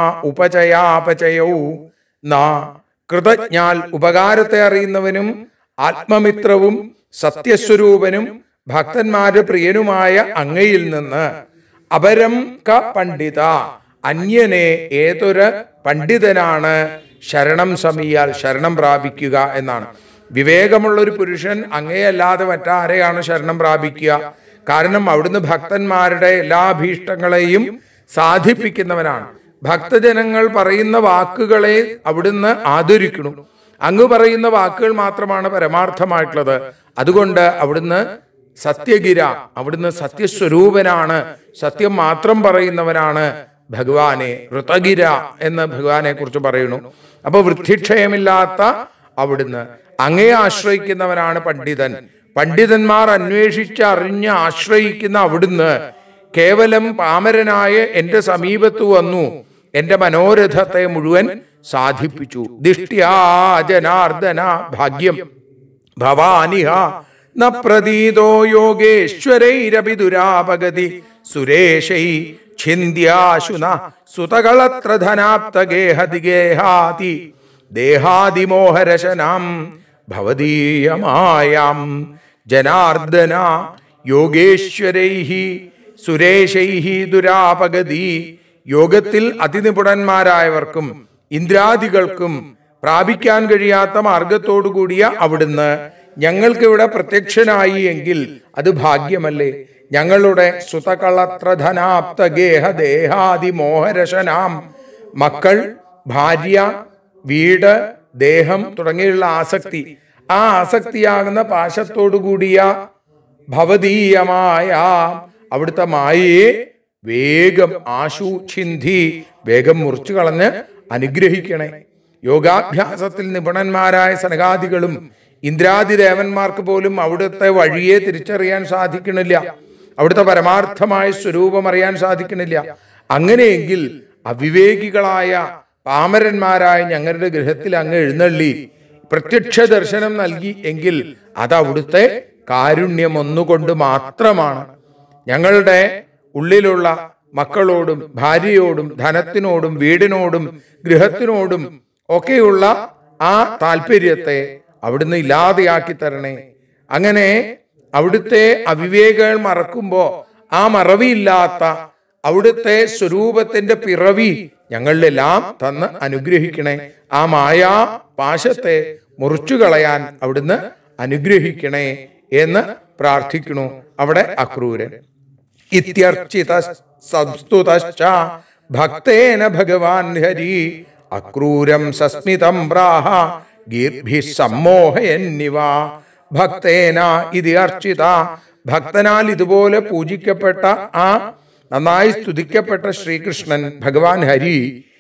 ഉപചയാപചയവും നാ കൃതജ്ഞാൽ ഉപകാരത്തെ അറിയുന്നവനും ആത്മമിത്രവും സത്യസ്വരൂപനും ഭക്തന്മാരുടെ പ്രിയനുമായ അങ്ങയിൽ നിന്ന് അപരം ക പണ്ഡിത അന്യനെ ഏതൊരു പണ്ഡിതനാണ് ശരണം സമീയാൽ ശരണം പ്രാപിക്കുക എന്നാണ് വിവേകമുള്ള ഒരു പുരുഷൻ അങ്ങേയല്ലാതെ മറ്റാരെയാണ് ശരണം പ്രാപിക്കുക കാരണം അവിടുന്ന് ഭക്തന്മാരുടെ എല്ലാ ഭീഷ്ടങ്ങളെയും സാധിപ്പിക്കുന്നവനാണ് ഭക്തജനങ്ങൾ പറയുന്ന വാക്കുകളെ അവിടുന്ന് ആദരിക്കണം അങ്ങ് പറയുന്ന വാക്കുകൾ മാത്രമാണ് പരമാർത്ഥമായിട്ടുള്ളത് അതുകൊണ്ട് അവിടുന്ന് സത്യഗിര അവിടുന്ന് സത്യസ്വരൂപനാണ് സത്യം മാത്രം പറയുന്നവനാണ് ഭഗവാനെ ഋതഗിര എന്ന് ഭഗവാനെ കുറിച്ച് പറയുന്നു അപ്പൊ വൃദ്ധിക്ഷയമില്ലാത്ത അവിടുന്ന് അങ്ങയെ ആശ്രയിക്കുന്നവനാണ് പണ്ഡിതൻ പണ്ഡിതന്മാർ അന്വേഷിച്ച് അറിഞ്ഞ് ആശ്രയിക്കുന്ന അവിടുന്ന് കേവലം പാമരനായ എന്റെ സമീപത്ത് വന്നു എന്റെ മനോരഥത്തെ മുഴുവൻ സാധിപ്പിച്ചു ദിഷ്ട്യാ ജനാർദ്ദന ഭാഗ്യം ഭവാനിഹ ന പ്രതീതോ യോഗേശ്വരൈരപി ദുരാപഗതി സുരേശൈ ഛിന്ദ്യാശുന സുതകളത്ര ധനാപ്തഗേഹതിഗേഹാതി ദേഹാദിമോഹരശനാം ഭവതീയമായാം ജനാർദ്ദന യോഗേശ്വരൈ സുരേശൈ ദുരാപഗതി യോഗത്തിൽ അതിനിപുണന്മാരായവർക്കും ഇന്ദ്രാദികൾക്കും പ്രാപിക്കാൻ കഴിയാത്ത മാർഗത്തോടു കൂടിയ അവിടുന്ന് ഞങ്ങൾക്കിവിടെ പ്രത്യക്ഷനായി എങ്കിൽ അത് ഭാഗ്യമല്ലേ ഞങ്ങളുടെ സുതകളത്രധനാപ്ത ഗേഹ ദേഹാദി മോഹരശനാം മക്കൾ ഭാര്യ വീട് ദേഹം തുടങ്ങിയുള്ള ആസക്തി ആ ആസക്തിയാകുന്ന പാശത്തോടു കൂടിയ ഭവതീയമായ അവിടുത്തെ മായയെ വേഗം ആശു ചിന്തി വേഗം മുറിച്ചു കളഞ്ഞ് അനുഗ്രഹിക്കണേ യോഗാഭ്യാസത്തിൽ നിപുണന്മാരായ സനകാദികളും ഇന്ദ്രാദി ദേവന്മാർക്ക് പോലും അവിടുത്തെ വഴിയെ തിരിച്ചറിയാൻ സാധിക്കണില്ല അവിടുത്തെ പരമാർത്ഥമായ സ്വരൂപം അറിയാൻ സാധിക്കണില്ല അങ്ങനെയെങ്കിൽ അവിവേകികളായ പാമരന്മാരായ ഞങ്ങളുടെ ഗൃഹത്തിൽ അങ്ങ് എഴുന്നള്ളി പ്രത്യക്ഷ ദർശനം നൽകി എങ്കിൽ അത് അവിടുത്തെ കാരുണ്യം ഒന്നുകൊണ്ട് മാത്രമാണ് ഞങ്ങളുടെ ഉള്ളിലുള്ള മക്കളോടും ഭാര്യയോടും ധനത്തിനോടും വീടിനോടും ഗൃഹത്തിനോടും ഒക്കെയുള്ള ആ താല്പര്യത്തെ അവിടുന്ന് ഇല്ലാതെയാക്കി തരണേ അങ്ങനെ അവിടുത്തെ അവിവേകങ്ങൾ മറക്കുമ്പോ ആ മറവിയില്ലാത്ത അവിടുത്തെ സ്വരൂപത്തിന്റെ പിറവി ഞങ്ങളിലെല്ലാം തന്ന് അനുഗ്രഹിക്കണേ ആ മായാ പാശത്തെ മുറിച്ചു കളയാൻ അവിടുന്ന് അനുഗ്രഹിക്കണേ എന്ന് പ്രാർത്ഥിക്കണു അവിടെ അക്രൂരൻ ഇത്യർച്ചിത സംസ്തുതശ്ച ഭക്തേന ഭഗവാൻ ഹരി അക്രൂരം സസ്മിതം പ്രാഹ ഗീർഭി സമ്മോഹയന്നിവ ഭക്തേന ഇത് അർച്ചിത ഭക്തനാൽ ഇതുപോലെ പൂജിക്കപ്പെട്ട ആ നന്നായി സ്തുതിക്കപ്പെട്ട ശ്രീകൃഷ്ണൻ ഭഗവാൻ ഹരി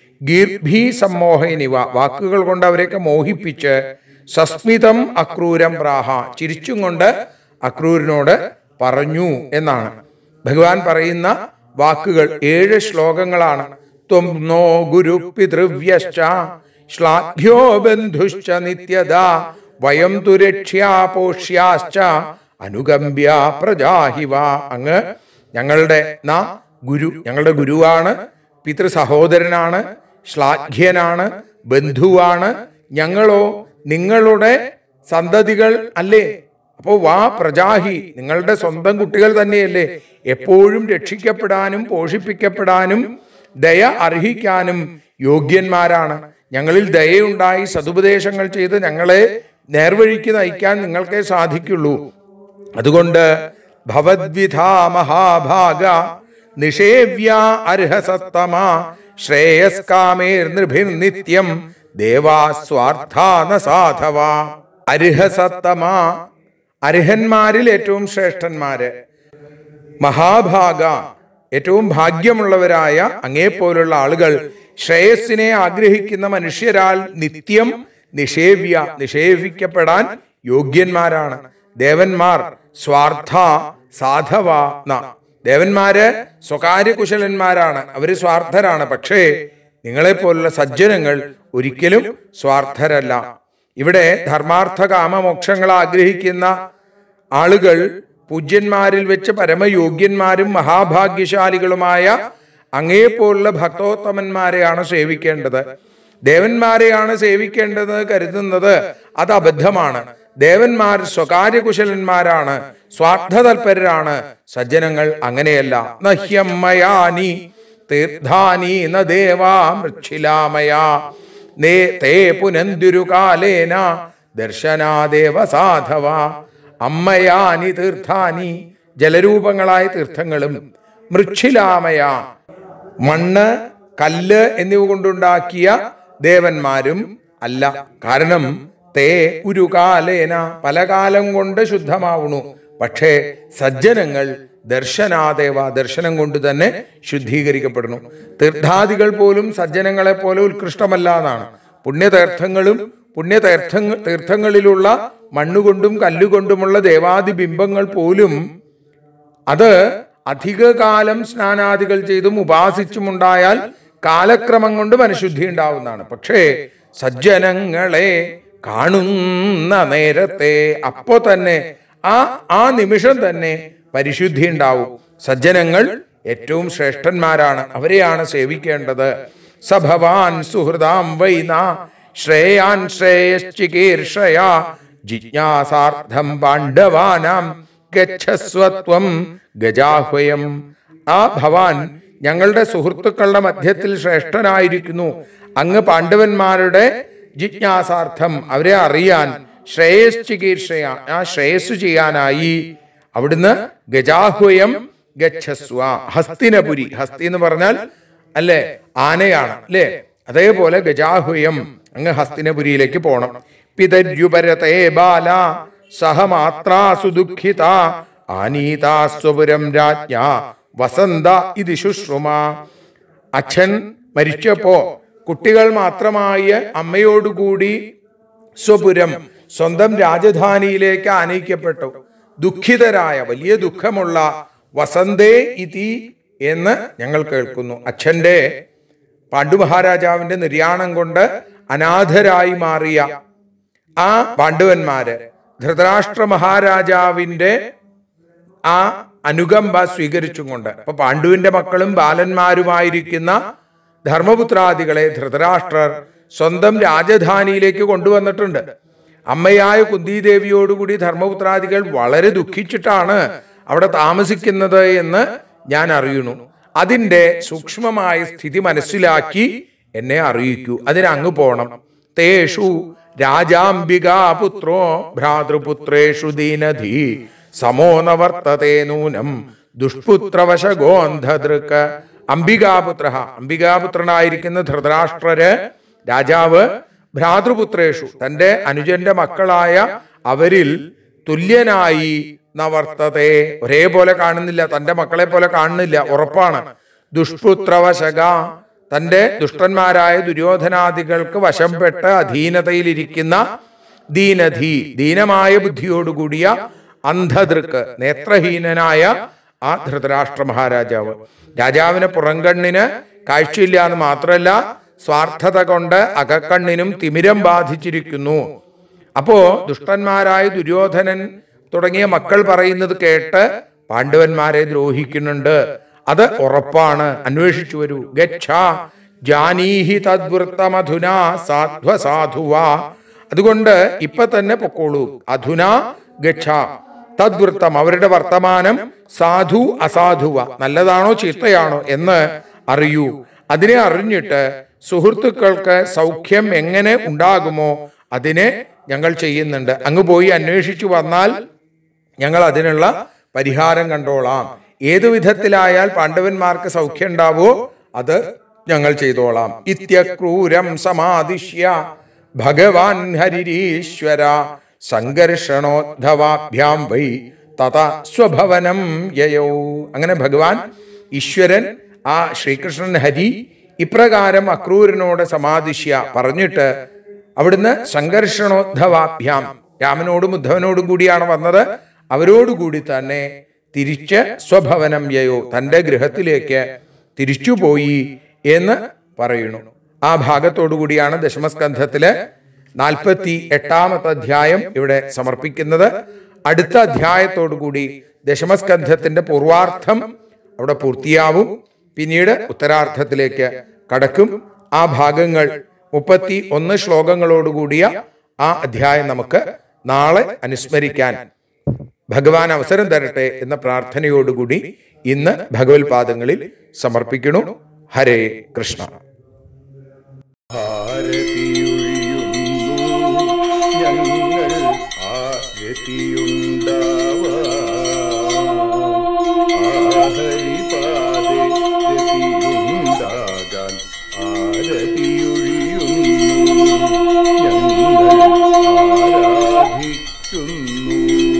ഗീർഭി സമ്മോഹയനിവ വാക്കുകൾ കൊണ്ട് അവരെയൊക്കെ മോഹിപ്പിച്ച് സസ്മിതം അക്രൂരം പ്രാഹ ചിരിച്ചും കൊണ്ട് അക്രൂരിനോട് പറഞ്ഞു എന്നാണ് ഭഗവാൻ പറയുന്ന വാക്കുകൾ ഏഴ് ശ്ലോകങ്ങളാണ് ത്വം നോ ഗുരു പിതൃവ്യശ്ച ശ്ലാഘ്യോ ബന്ധുശ്ച നിത്യത വയം തു രക്ഷ്യാ പോഷ്യാശ്ച അനുകമ്പ്യ പ്രജാഹിവ അങ്ങ് ഞങ്ങളുടെ നാ ഗുരു ഞങ്ങളുടെ ഗുരുവാണ് പിതൃ സഹോദരനാണ് ശ്ലാഘ്യനാണ് ബന്ധുവാണ് ഞങ്ങളോ നിങ്ങളുടെ സന്തതികൾ അല്ലേ അപ്പോ വാ പ്രജാഹി നിങ്ങളുടെ സ്വന്തം കുട്ടികൾ തന്നെയല്ലേ എപ്പോഴും രക്ഷിക്കപ്പെടാനും പോഷിപ്പിക്കപ്പെടാനും ദയ അർഹിക്കാനും യോഗ്യന്മാരാണ് ഞങ്ങളിൽ ദയയുണ്ടായി സതുപദേശങ്ങൾ ചെയ്ത് ഞങ്ങളെ നേർവഴിക്ക് നയിക്കാൻ നിങ്ങൾക്കേ സാധിക്കുള്ളൂ അതുകൊണ്ട് ഭവദ്വിധാ മഹാഭാഗ നിഷേവ്യ അർഹസത്തമ ശ്രേയസ്കാമേർ നൃഭിർ നിത്യം ദേവാസ്വാർത്ഥാന സാധവ അർഹസത്തമ അർഹന്മാരിൽ ഏറ്റവും ശ്രേഷ്ഠന്മാര് മഹാഭാഗ ഏറ്റവും ഭാഗ്യമുള്ളവരായ അങ്ങേപ്പോലുള്ള ആളുകൾ ശ്രേയസ്സിനെ ആഗ്രഹിക്കുന്ന മനുഷ്യരാൽ നിത്യം നിഷേവ്യ നിഷേവിക്കപ്പെടാൻ യോഗ്യന്മാരാണ് ദേവന്മാർ സ്വാർത്ഥ സാധവ ന ദേവന്മാര് സ്വകാര്യ കുശലന്മാരാണ് അവര് സ്വാർത്ഥരാണ് പക്ഷേ നിങ്ങളെപ്പോലുള്ള സജ്ജനങ്ങൾ ഒരിക്കലും സ്വാർത്ഥരല്ല ഇവിടെ ധർമാർത്ഥ കാമമോക്ഷങ്ങൾ ആഗ്രഹിക്കുന്ന ആളുകൾ പൂജ്യന്മാരിൽ വെച്ച് പരമയോഗ്യന്മാരും മഹാഭാഗ്യശാലികളുമായ അങ്ങേപ്പോലുള്ള ഭക്തോത്തമന്മാരെയാണ് സേവിക്കേണ്ടത് ദേവന്മാരെയാണ് സേവിക്കേണ്ടത് കരുതുന്നത് അത് അബദ്ധമാണ് ദേവന്മാർ സ്വകാര്യ കുശലന്മാരാണ് സ്വാർത്ഥതൽപരരാണ് സജ്ജനങ്ങൾ അങ്ങനെയല്ല നഹ്യമ്മയാനി തീർത്ഥാനി ന ദേവാ മൃച്ഛിലാമയാ നേ തേ പുനന്തുരുകാലേന ദർശനാദേവ സാധവ അമ്മയാനി തീർത്ഥാനി ജലരൂപങ്ങളായ തീർത്ഥങ്ങളും മൃച്ഛിലാമയ മണ്ണ് കല്ല് എന്നിവ കൊണ്ടുണ്ടാക്കിയ ദേവന്മാരും അല്ല കാരണം തേ ഉരുകാലേന പല കാലം കൊണ്ട് ശുദ്ധമാവുന്നു പക്ഷേ സജ്ജനങ്ങൾ ദർശനാദേവ ദർശനം കൊണ്ട് തന്നെ ശുദ്ധീകരിക്കപ്പെടുന്നു തീർത്ഥാദികൾ പോലും സജ്ജനങ്ങളെ പോലെ ഉത്കൃഷ്ടമല്ല എന്നാണ് പുണ്യതീർത്ഥങ്ങളും പുണ്യതീർത്ഥ തീർത്ഥങ്ങളിലുള്ള മണ്ണുകൊണ്ടും കല്ലുകൊണ്ടുമുള്ള ദേവാദി ബിംബങ്ങൾ പോലും അത് അധികകാലം സ്നാനാദികൾ ചെയ്തും ഉപാസിച്ചുമുണ്ടായാൽ കാലക്രമം കൊണ്ട് മനഃശുദ്ധി ഉണ്ടാവുന്നതാണ് പക്ഷേ സജ്ജനങ്ങളെ കാണുന്ന നേരത്തെ അപ്പോ തന്നെ ആ ആ നിമിഷം തന്നെ പരിശുദ്ധി ഉണ്ടാവും സജ്ജനങ്ങൾ ഏറ്റവും ശ്രേഷ്ഠന്മാരാണ് അവരെയാണ് സേവിക്കേണ്ടത് സഭവാൻ സുഹൃദാം വൈന ശ്രേയാൻ ശ്രേയശ്ചികീർഷയാ ജിജ്ഞാസാർത്ഥം പാണ്ഡവാനാം ഗച്ഛസ്വത്വം ഗജാഹ്വയം ആ ഭവാൻ ഞങ്ങളുടെ സുഹൃത്തുക്കളുടെ മധ്യത്തിൽ ശ്രേഷ്ഠനായിരിക്കുന്നു അങ്ങ് പാണ്ഡവന്മാരുടെ ജിജ്ഞാസാർത്ഥം അവരെ അറിയാൻ ശ്രേയസ് ചികിത്സയ ആ ശ്രേയസ് ചെയ്യാനായി അവിടുന്ന് ഗജാഹ്വയം ഗച്ഛസ്വ ഹസ്തിനപുരി ഹസ്തി എന്ന് പറഞ്ഞാൽ അല്ലേ ആനയാണ് അല്ലേ അതേപോലെ ഗജാഹ്വയം അങ്ങ് ഹസ്തിനപുരിയിലേക്ക് പോണം പിതര്യുപരതേ ബാല സഹമാത്രാ സുദുഃഖിത ആനീതാസ്വപുരം രാജ്ഞ വസന്ത ഇത് ശുശ്രുമ അച്ഛൻ മരിച്ചപ്പോ കുട്ടികൾ മാത്രമായ അമ്മയോടുകൂടി സ്വപുരം സ്വന്തം രാജധാനിയിലേക്ക് ആനയിക്കപ്പെട്ടു ദുഃഖിതരായ വലിയ ദുഃഖമുള്ള വസന്തേ ഇതി എന്ന് ഞങ്ങൾ കേൾക്കുന്നു അച്ഛന്റെ പാണ്ഡുമഹാരാജാവിന്റെ നിര്യാണം കൊണ്ട് അനാഥരായി മാറിയ ആ പാണ്ഡവന്മാര് ധൃതരാഷ്ട്ര മഹാരാജാവിന്റെ ആ അനുകമ്പ സ്വീകരിച്ചും കൊണ്ട് അപ്പൊ പാണ്ഡുവിന്റെ മക്കളും ബാലന്മാരുമായിരിക്കുന്ന ധർമ്മപുത്രാദികളെ ധൃതരാഷ്ട്രർ സ്വന്തം രാജധാനിയിലേക്ക് കൊണ്ടുവന്നിട്ടുണ്ട് അമ്മയായ കുന്തിദേവിയോടുകൂടി ധർമ്മപുത്രാദികൾ വളരെ ദുഃഖിച്ചിട്ടാണ് അവിടെ താമസിക്കുന്നത് എന്ന് ഞാൻ അറിയുന്നു അതിന്റെ സൂക്ഷ്മമായ സ്ഥിതി മനസ്സിലാക്കി എന്നെ അറിയിക്കൂ അതിന് അങ്ങ് പോണം തേഷു രാജാംബികാപുത്രോ ഭ്രാതൃപുത്രേഷു ദീനധി സമോ നവർത്തതേ നൂനം ദുഷ്പുത്രവശഗോന്ധദൃക്ക് അംബികാപുത്ര അംബികാപുത്രനായിരിക്കുന്ന ധൃതരാഷ്ട്രര് രാജാവ് ഭ്രാതൃപുത്രേഷു തന്റെ അനുജന്റെ മക്കളായ അവരിൽ തുല്യനായി നവർത്തതേ ഒരേപോലെ കാണുന്നില്ല തന്റെ മക്കളെ പോലെ കാണുന്നില്ല ഉറപ്പാണ് ദുഷ്പുത്രവശക തന്റെ ദുഷ്ടന്മാരായ ദുര്യോധനാദികൾക്ക് വശംപെട്ട് അധീനതയിലിരിക്കുന്ന ദീനധി ദീനമായ ബുദ്ധിയോടുകൂടിയ അന്ധദൃക്ക് നേത്രഹീനനായ ആ ധൃതരാഷ്ട്ര മഹാരാജാവ് രാജാവിന് പുറംകണ്ണിന് കാഴ്ചയില്ല എന്ന് മാത്രമല്ല സ്വാർത്ഥത കൊണ്ട് അകക്കണ്ണിനും തിമിരം ബാധിച്ചിരിക്കുന്നു അപ്പോ ദുഷ്ടന്മാരായ ദുര്യോധനൻ തുടങ്ങിയ മക്കൾ പറയുന്നത് കേട്ട് പാണ്ഡവന്മാരെ ദ്രോഹിക്കുന്നുണ്ട് അത് ഉറപ്പാണ് അന്വേഷിച്ചു വരൂ ഗച്ഛ ജാനീഹി തദ്വൃത്തമധുന സാധ്വ സാധുവാ അതുകൊണ്ട് ഇപ്പൊ തന്നെ പൊക്കോളൂ അധുന ഗച്ഛ തദ്വൃത്തം അവരുടെ വർത്തമാനം സാധു അസാധുവ നല്ലതാണോ ചീത്തയാണോ എന്ന് അറിയൂ അതിനെ അറിഞ്ഞിട്ട് സുഹൃത്തുക്കൾക്ക് സൗഖ്യം എങ്ങനെ ഉണ്ടാകുമോ അതിനെ ഞങ്ങൾ ചെയ്യുന്നുണ്ട് അങ്ങ് പോയി അന്വേഷിച്ചു വന്നാൽ ഞങ്ങൾ അതിനുള്ള പരിഹാരം കണ്ടോളാം ഏതു വിധത്തിലായാൽ പാണ്ഡവന്മാർക്ക് സൗഖ്യം ഉണ്ടാവോ അത് ഞങ്ങൾ ചെയ്തോളാം ഇത്യക്രൂരം സമാദിശ്യ ഭഗവാൻ ഹരിരീശ്വര സംഘർഷണോദ്ധവാഭ്യാം വൈ തത സ്വഭവനം യയോ അങ്ങനെ ഭഗവാൻ ഈശ്വരൻ ആ ശ്രീകൃഷ്ണൻ ഹരി ഇപ്രകാരം അക്രൂരനോട് സമാദിശ്യ പറഞ്ഞിട്ട് അവിടുന്ന് സംഘർഷണോദ്ധവാഭ്യാം രാമനോടും ഉദ്ധവനോടും കൂടിയാണ് വന്നത് അവരോടുകൂടി തന്നെ തിരിച്ച് സ്വഭവനം യയോ തൻ്റെ ഗൃഹത്തിലേക്ക് തിരിച്ചുപോയി എന്ന് പറയുന്നു ആ ഭാഗത്തോടുകൂടിയാണ് ദശമസ്കന്ധത്തില് നാൽപ്പത്തി എട്ടാമത്തെ അധ്യായം ഇവിടെ സമർപ്പിക്കുന്നത് അടുത്ത അധ്യായത്തോടുകൂടി ദശമസ്കന്ധത്തിന്റെ പൂർവാർത്ഥം അവിടെ പൂർത്തിയാവും പിന്നീട് ഉത്തരാർത്ഥത്തിലേക്ക് കടക്കും ആ ഭാഗങ്ങൾ മുപ്പത്തി ഒന്ന് ശ്ലോകങ്ങളോടുകൂടിയ ആ അധ്യായം നമുക്ക് നാളെ അനുസ്മരിക്കാൻ ഭഗവാൻ അവസരം തരട്ടെ എന്ന പ്രാർത്ഥനയോടുകൂടി ഇന്ന് ഭഗവത് പാദങ്ങളിൽ സമർപ്പിക്കണു ഹരേ കൃഷ്ണ ഭാരതിയൊഴിയുന്നു ഞങ്ങൾ ആരതിയുണ്ടാവാൻ ആരതിയൊഴിയുന്നു ഞങ്ങൾ ആരാധിക്കുന്നു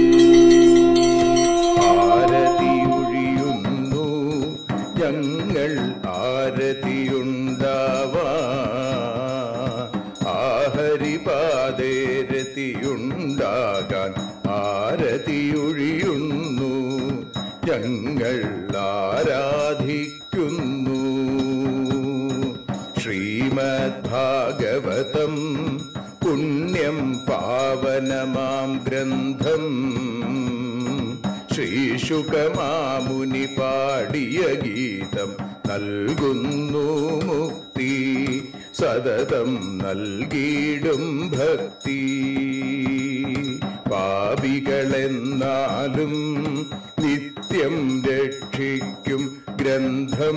ആരതിയൊഴിയുന്നു ഞങ്ങൾ ആരതിയുണ്ടാവാ ആഹരിപാതേരതിയുണ്ടാകാൻ ആരതിയൊഴിയുന്നു ഞങ്ങൾ ആരാധിക്കുന്നു ശ്രീമദ്ഭാഗവതം പുണ്യം പാവനമാം ഗ്രന്ഥം ശ്രീശുകമാമുനി പാടിയ ഗീതം നൽകുന്നു മുക്തി സതതം നൽകിയിടും ഭക്തി പാപികളെന്നാലും നിത്യം രക്ഷിക്കും ഗ്രന്ഥം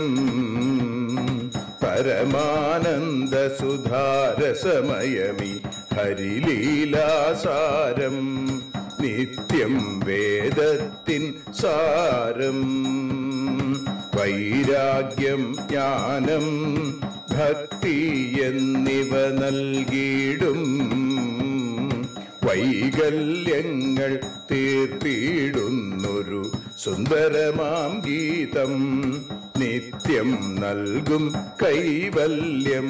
പരമാനന്ദ സുധാരസമയമി ഹരിലീലാസാരം നിത്യം വേദത്തിൻ സാരം വൈരാഗ്യം ജ്ഞാനം ഭക്തി എന്നിവ നൽകിയിടും വൈകല്യങ്ങൾ തീർത്തിയിടുന്നൊരു സുന്ദരമാം ഗീതം നിത്യം നൽകും കൈവല്യം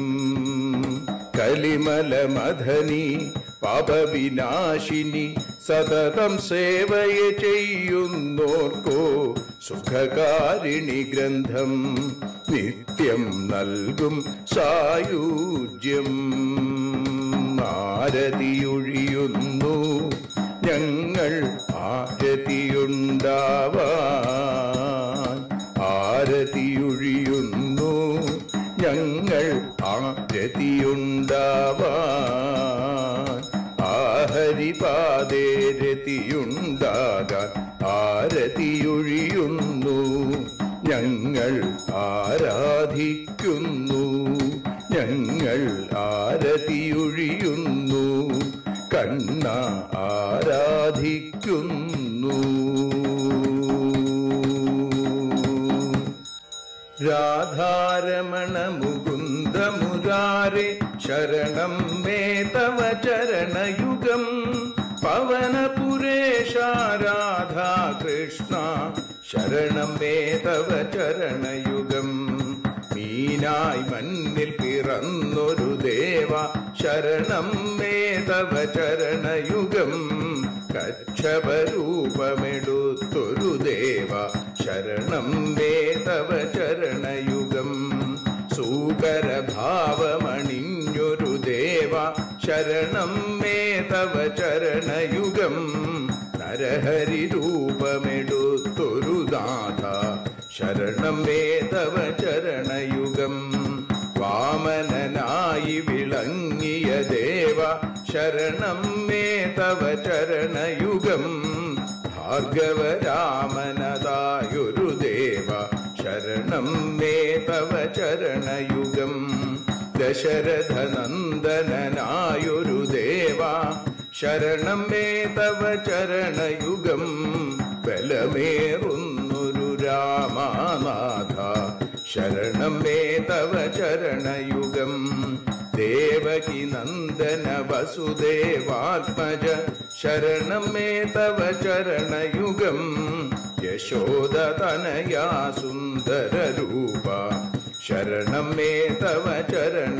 കലിമലമധനി പാപവിനാശിനി സതതം സേവയ ചെയ്യുന്നോർക്കോ സുഖകാരിണി ഗ്രന്ഥം നിത്യം നൽകും സായുജ്യം ആരതിയൊഴിയുന്നു ഞങ്ങൾ ആരതിയുണ്ടാവാൻ ആരതിയൊഴിയുന്നു ഞങ്ങൾ ആരതിയുണ്ടാവാൻ ആഹരിപാതേരതിയുണ്ടാകാൻ ആരതിയൊഴിയുന്നു ഞങ്ങൾ ആരാധിക്കുന്നു ഞങ്ങൾ ആരതിയൊഴിയുന്നു കണ്ണ ആരാധിക്കുന്നു രാധാരമണ മുകുന്ദ മുരാരെ ശരണം മേ തവ ചരണയുഗം പവനപുരേശ രാധാ കൃഷ്ണ ശരണം മേ തവ ചരണയുഗം മീനായി മണ്ണിൽ പിറന്നൊരു ദേവ ശരണം മേ തവ ചരണയുഗം കക്ഷപരൂപമെടുത്തൊരു ദേവ ശരണം മേ തവ ചരണയുഗം സൂകരഭാവമണിഞ്ഞൊരു ദേവ ശരണം മേ തവ ചരണയുഗം നരഹരി രൂപമെടുത്തൊരു നാഥ ശരണം മേ തവ ചരണയുഗം വാമനനായി വിളങ്ങിയ ദേവ ശരണം മേ തവ ചരണയുഗം ഭാർഗവരാമനതായൊരു ദേവ ശരണം മേ തവ ചരണയുഗം ദശരഥനന്ദനായൊരു ദേവ ശരണം മേ തവ ചരണയുഗം ബലമേറുന്നൊരു രാമനാഥ ശരണം മേ തവ ചരണയുഗം ദേവകി നന്ദന വസുദേവാത്മജ ശരണം മേ തവ ചരണയുഗം യശോദതനയാ സുന്ദര രൂപ ശരണം മേ തവ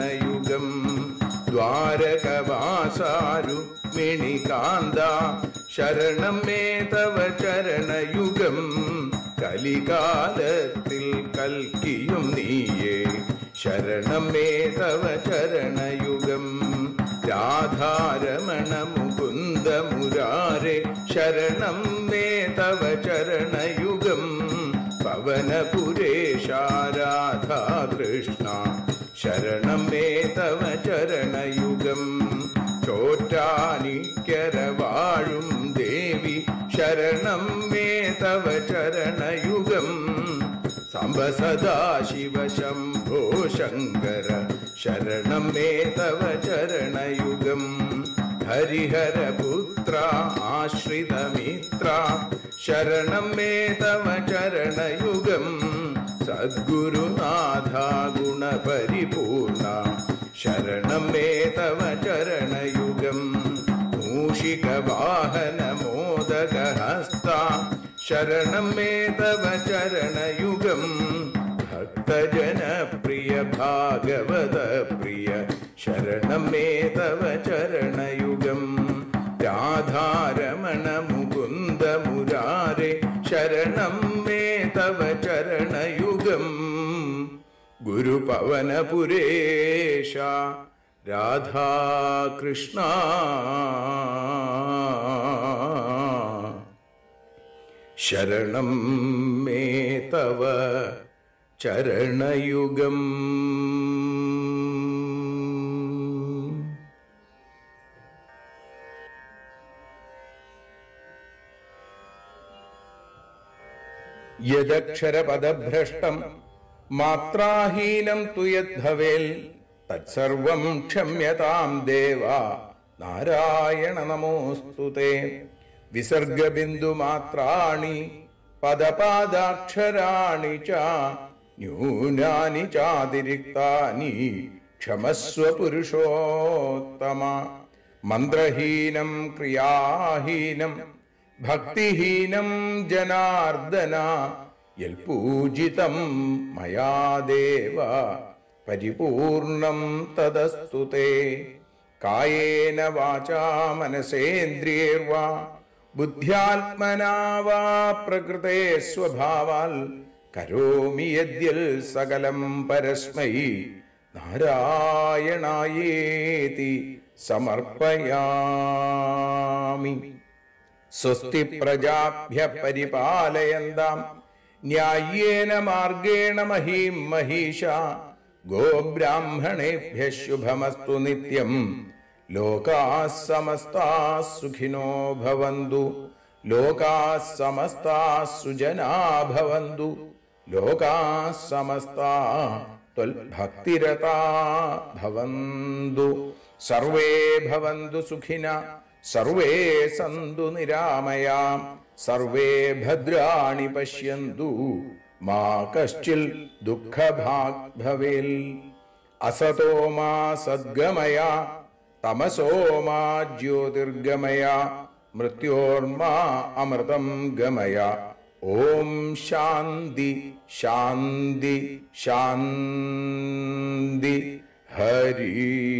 ചരണയുഗം ദ്വാരകവാസാരു മിണികാന്ത ശരണം മേ തവ ചരണയുഗം കലികാലത്തിൽ കൽക്കിയും നീയേ ശരണം മേ തവ ചരണയുഗം രാധാരമണ മുകുന്ദ മുരാരെ ശരണം മേ തവ ചരണയുഗം പവനപുരേശ രാധാ കൃഷ്ണ ശരണം മേ തവ ചരണയുഗം ചോറ്റാനിക്കര വാഴും ദേവി ശരണം മേ തവ ചരണയുഗം സാംബ സദാശിവ ശംഭോ ശങ്കര ശരണം മേ തവ ചരണയുഗം ഹരിഹരപുത്ര ആശ്രിതമിത്ര ശരണം മേ തവ ചരണയുഗം സദ്ഗുരുനാഥ ഗുണപരിപൂർണ ശരണം മേ തവ ചരണയുഗം മൂഷികവാഹന മോദകഹസ്ത ശരണം മേ തവ ചരണയുഗം ഭക്തജനപ്രിയ ഭാഗവത പ്രിയ ശരണം മേ തവ ചരണയുഗം രാധാരമണ മുകുന്ദ മുരാരെ ശരണം മേ തവ ചരണയുഗം ഗുരുപവനപുരേശ രാധാകൃഷ്ണ ശരണം മേ തവ ചരണയുഗം യദക്ഷരപദഭ്രഷ്ടം മാത്രാഹീനം തു യദ്ഭവേൽ തത്സർവം ക്ഷമ്യതാം ദേവ നാരായണ നമോസ്തു തേ വിസർഗബിന്ദുമാത്രാണി പദപാദാക്ഷരാണി ച ന്യൂനാനി ചാതിരിക്താനി ക്ഷമസ്വ പുരുഷോത്തമ മന്ത്രഹീനം ക്രിയാഹീനം ഭക്തിഹീനം ജനാർദ്ദന യൽപൂജിതം മയാ ദേവ പരിപൂർണം തദസ്തു തേ കായേന വാചാ മനസേന്ദ്രിയേർവാ ബുദ്ധ്യാത്മനാ വാ പ്രകൃതേ സ്വഭാവാൽ കരോമി യദ്യൽ സകലം പരസ്മൈ നാരായണായേതി സമർപ്പയാമി സ്വസ്തി പ്രജാഭ്യ പരിപാലയന്താം ന്യായേന മാർഗേണ മഹീം മഹീഷ ഗോബ്രാഹ്മണേഭ്യ ശുഭമസ്തു നിത്യം ലോകാ സമസ്താ സുഖിനോ ഭവന്തു ലോകാ സമസ്താ സുജനാ ഭവന്തു ലോകാ സമസ്താ ത്വൽഭക്തിരതാ ഭവന്തു സർവേ ഭവന്തു സുഖിന സർവേ സന്തു നിരാമയാ സർവേ ഭദ്രാണി പശ്യന്തു മാ കശ്ചിൽ ദുഃഖഭാഗ് ഭവേൽ അസതോ മാ സദ്ഗമയ തമസോ മാ ജ്യോതിർഗമയ മൃത്യോർമാ അമൃതം ഗമയ ഓം ശാന്തി ശാന്തി ശാന്തി ഹരി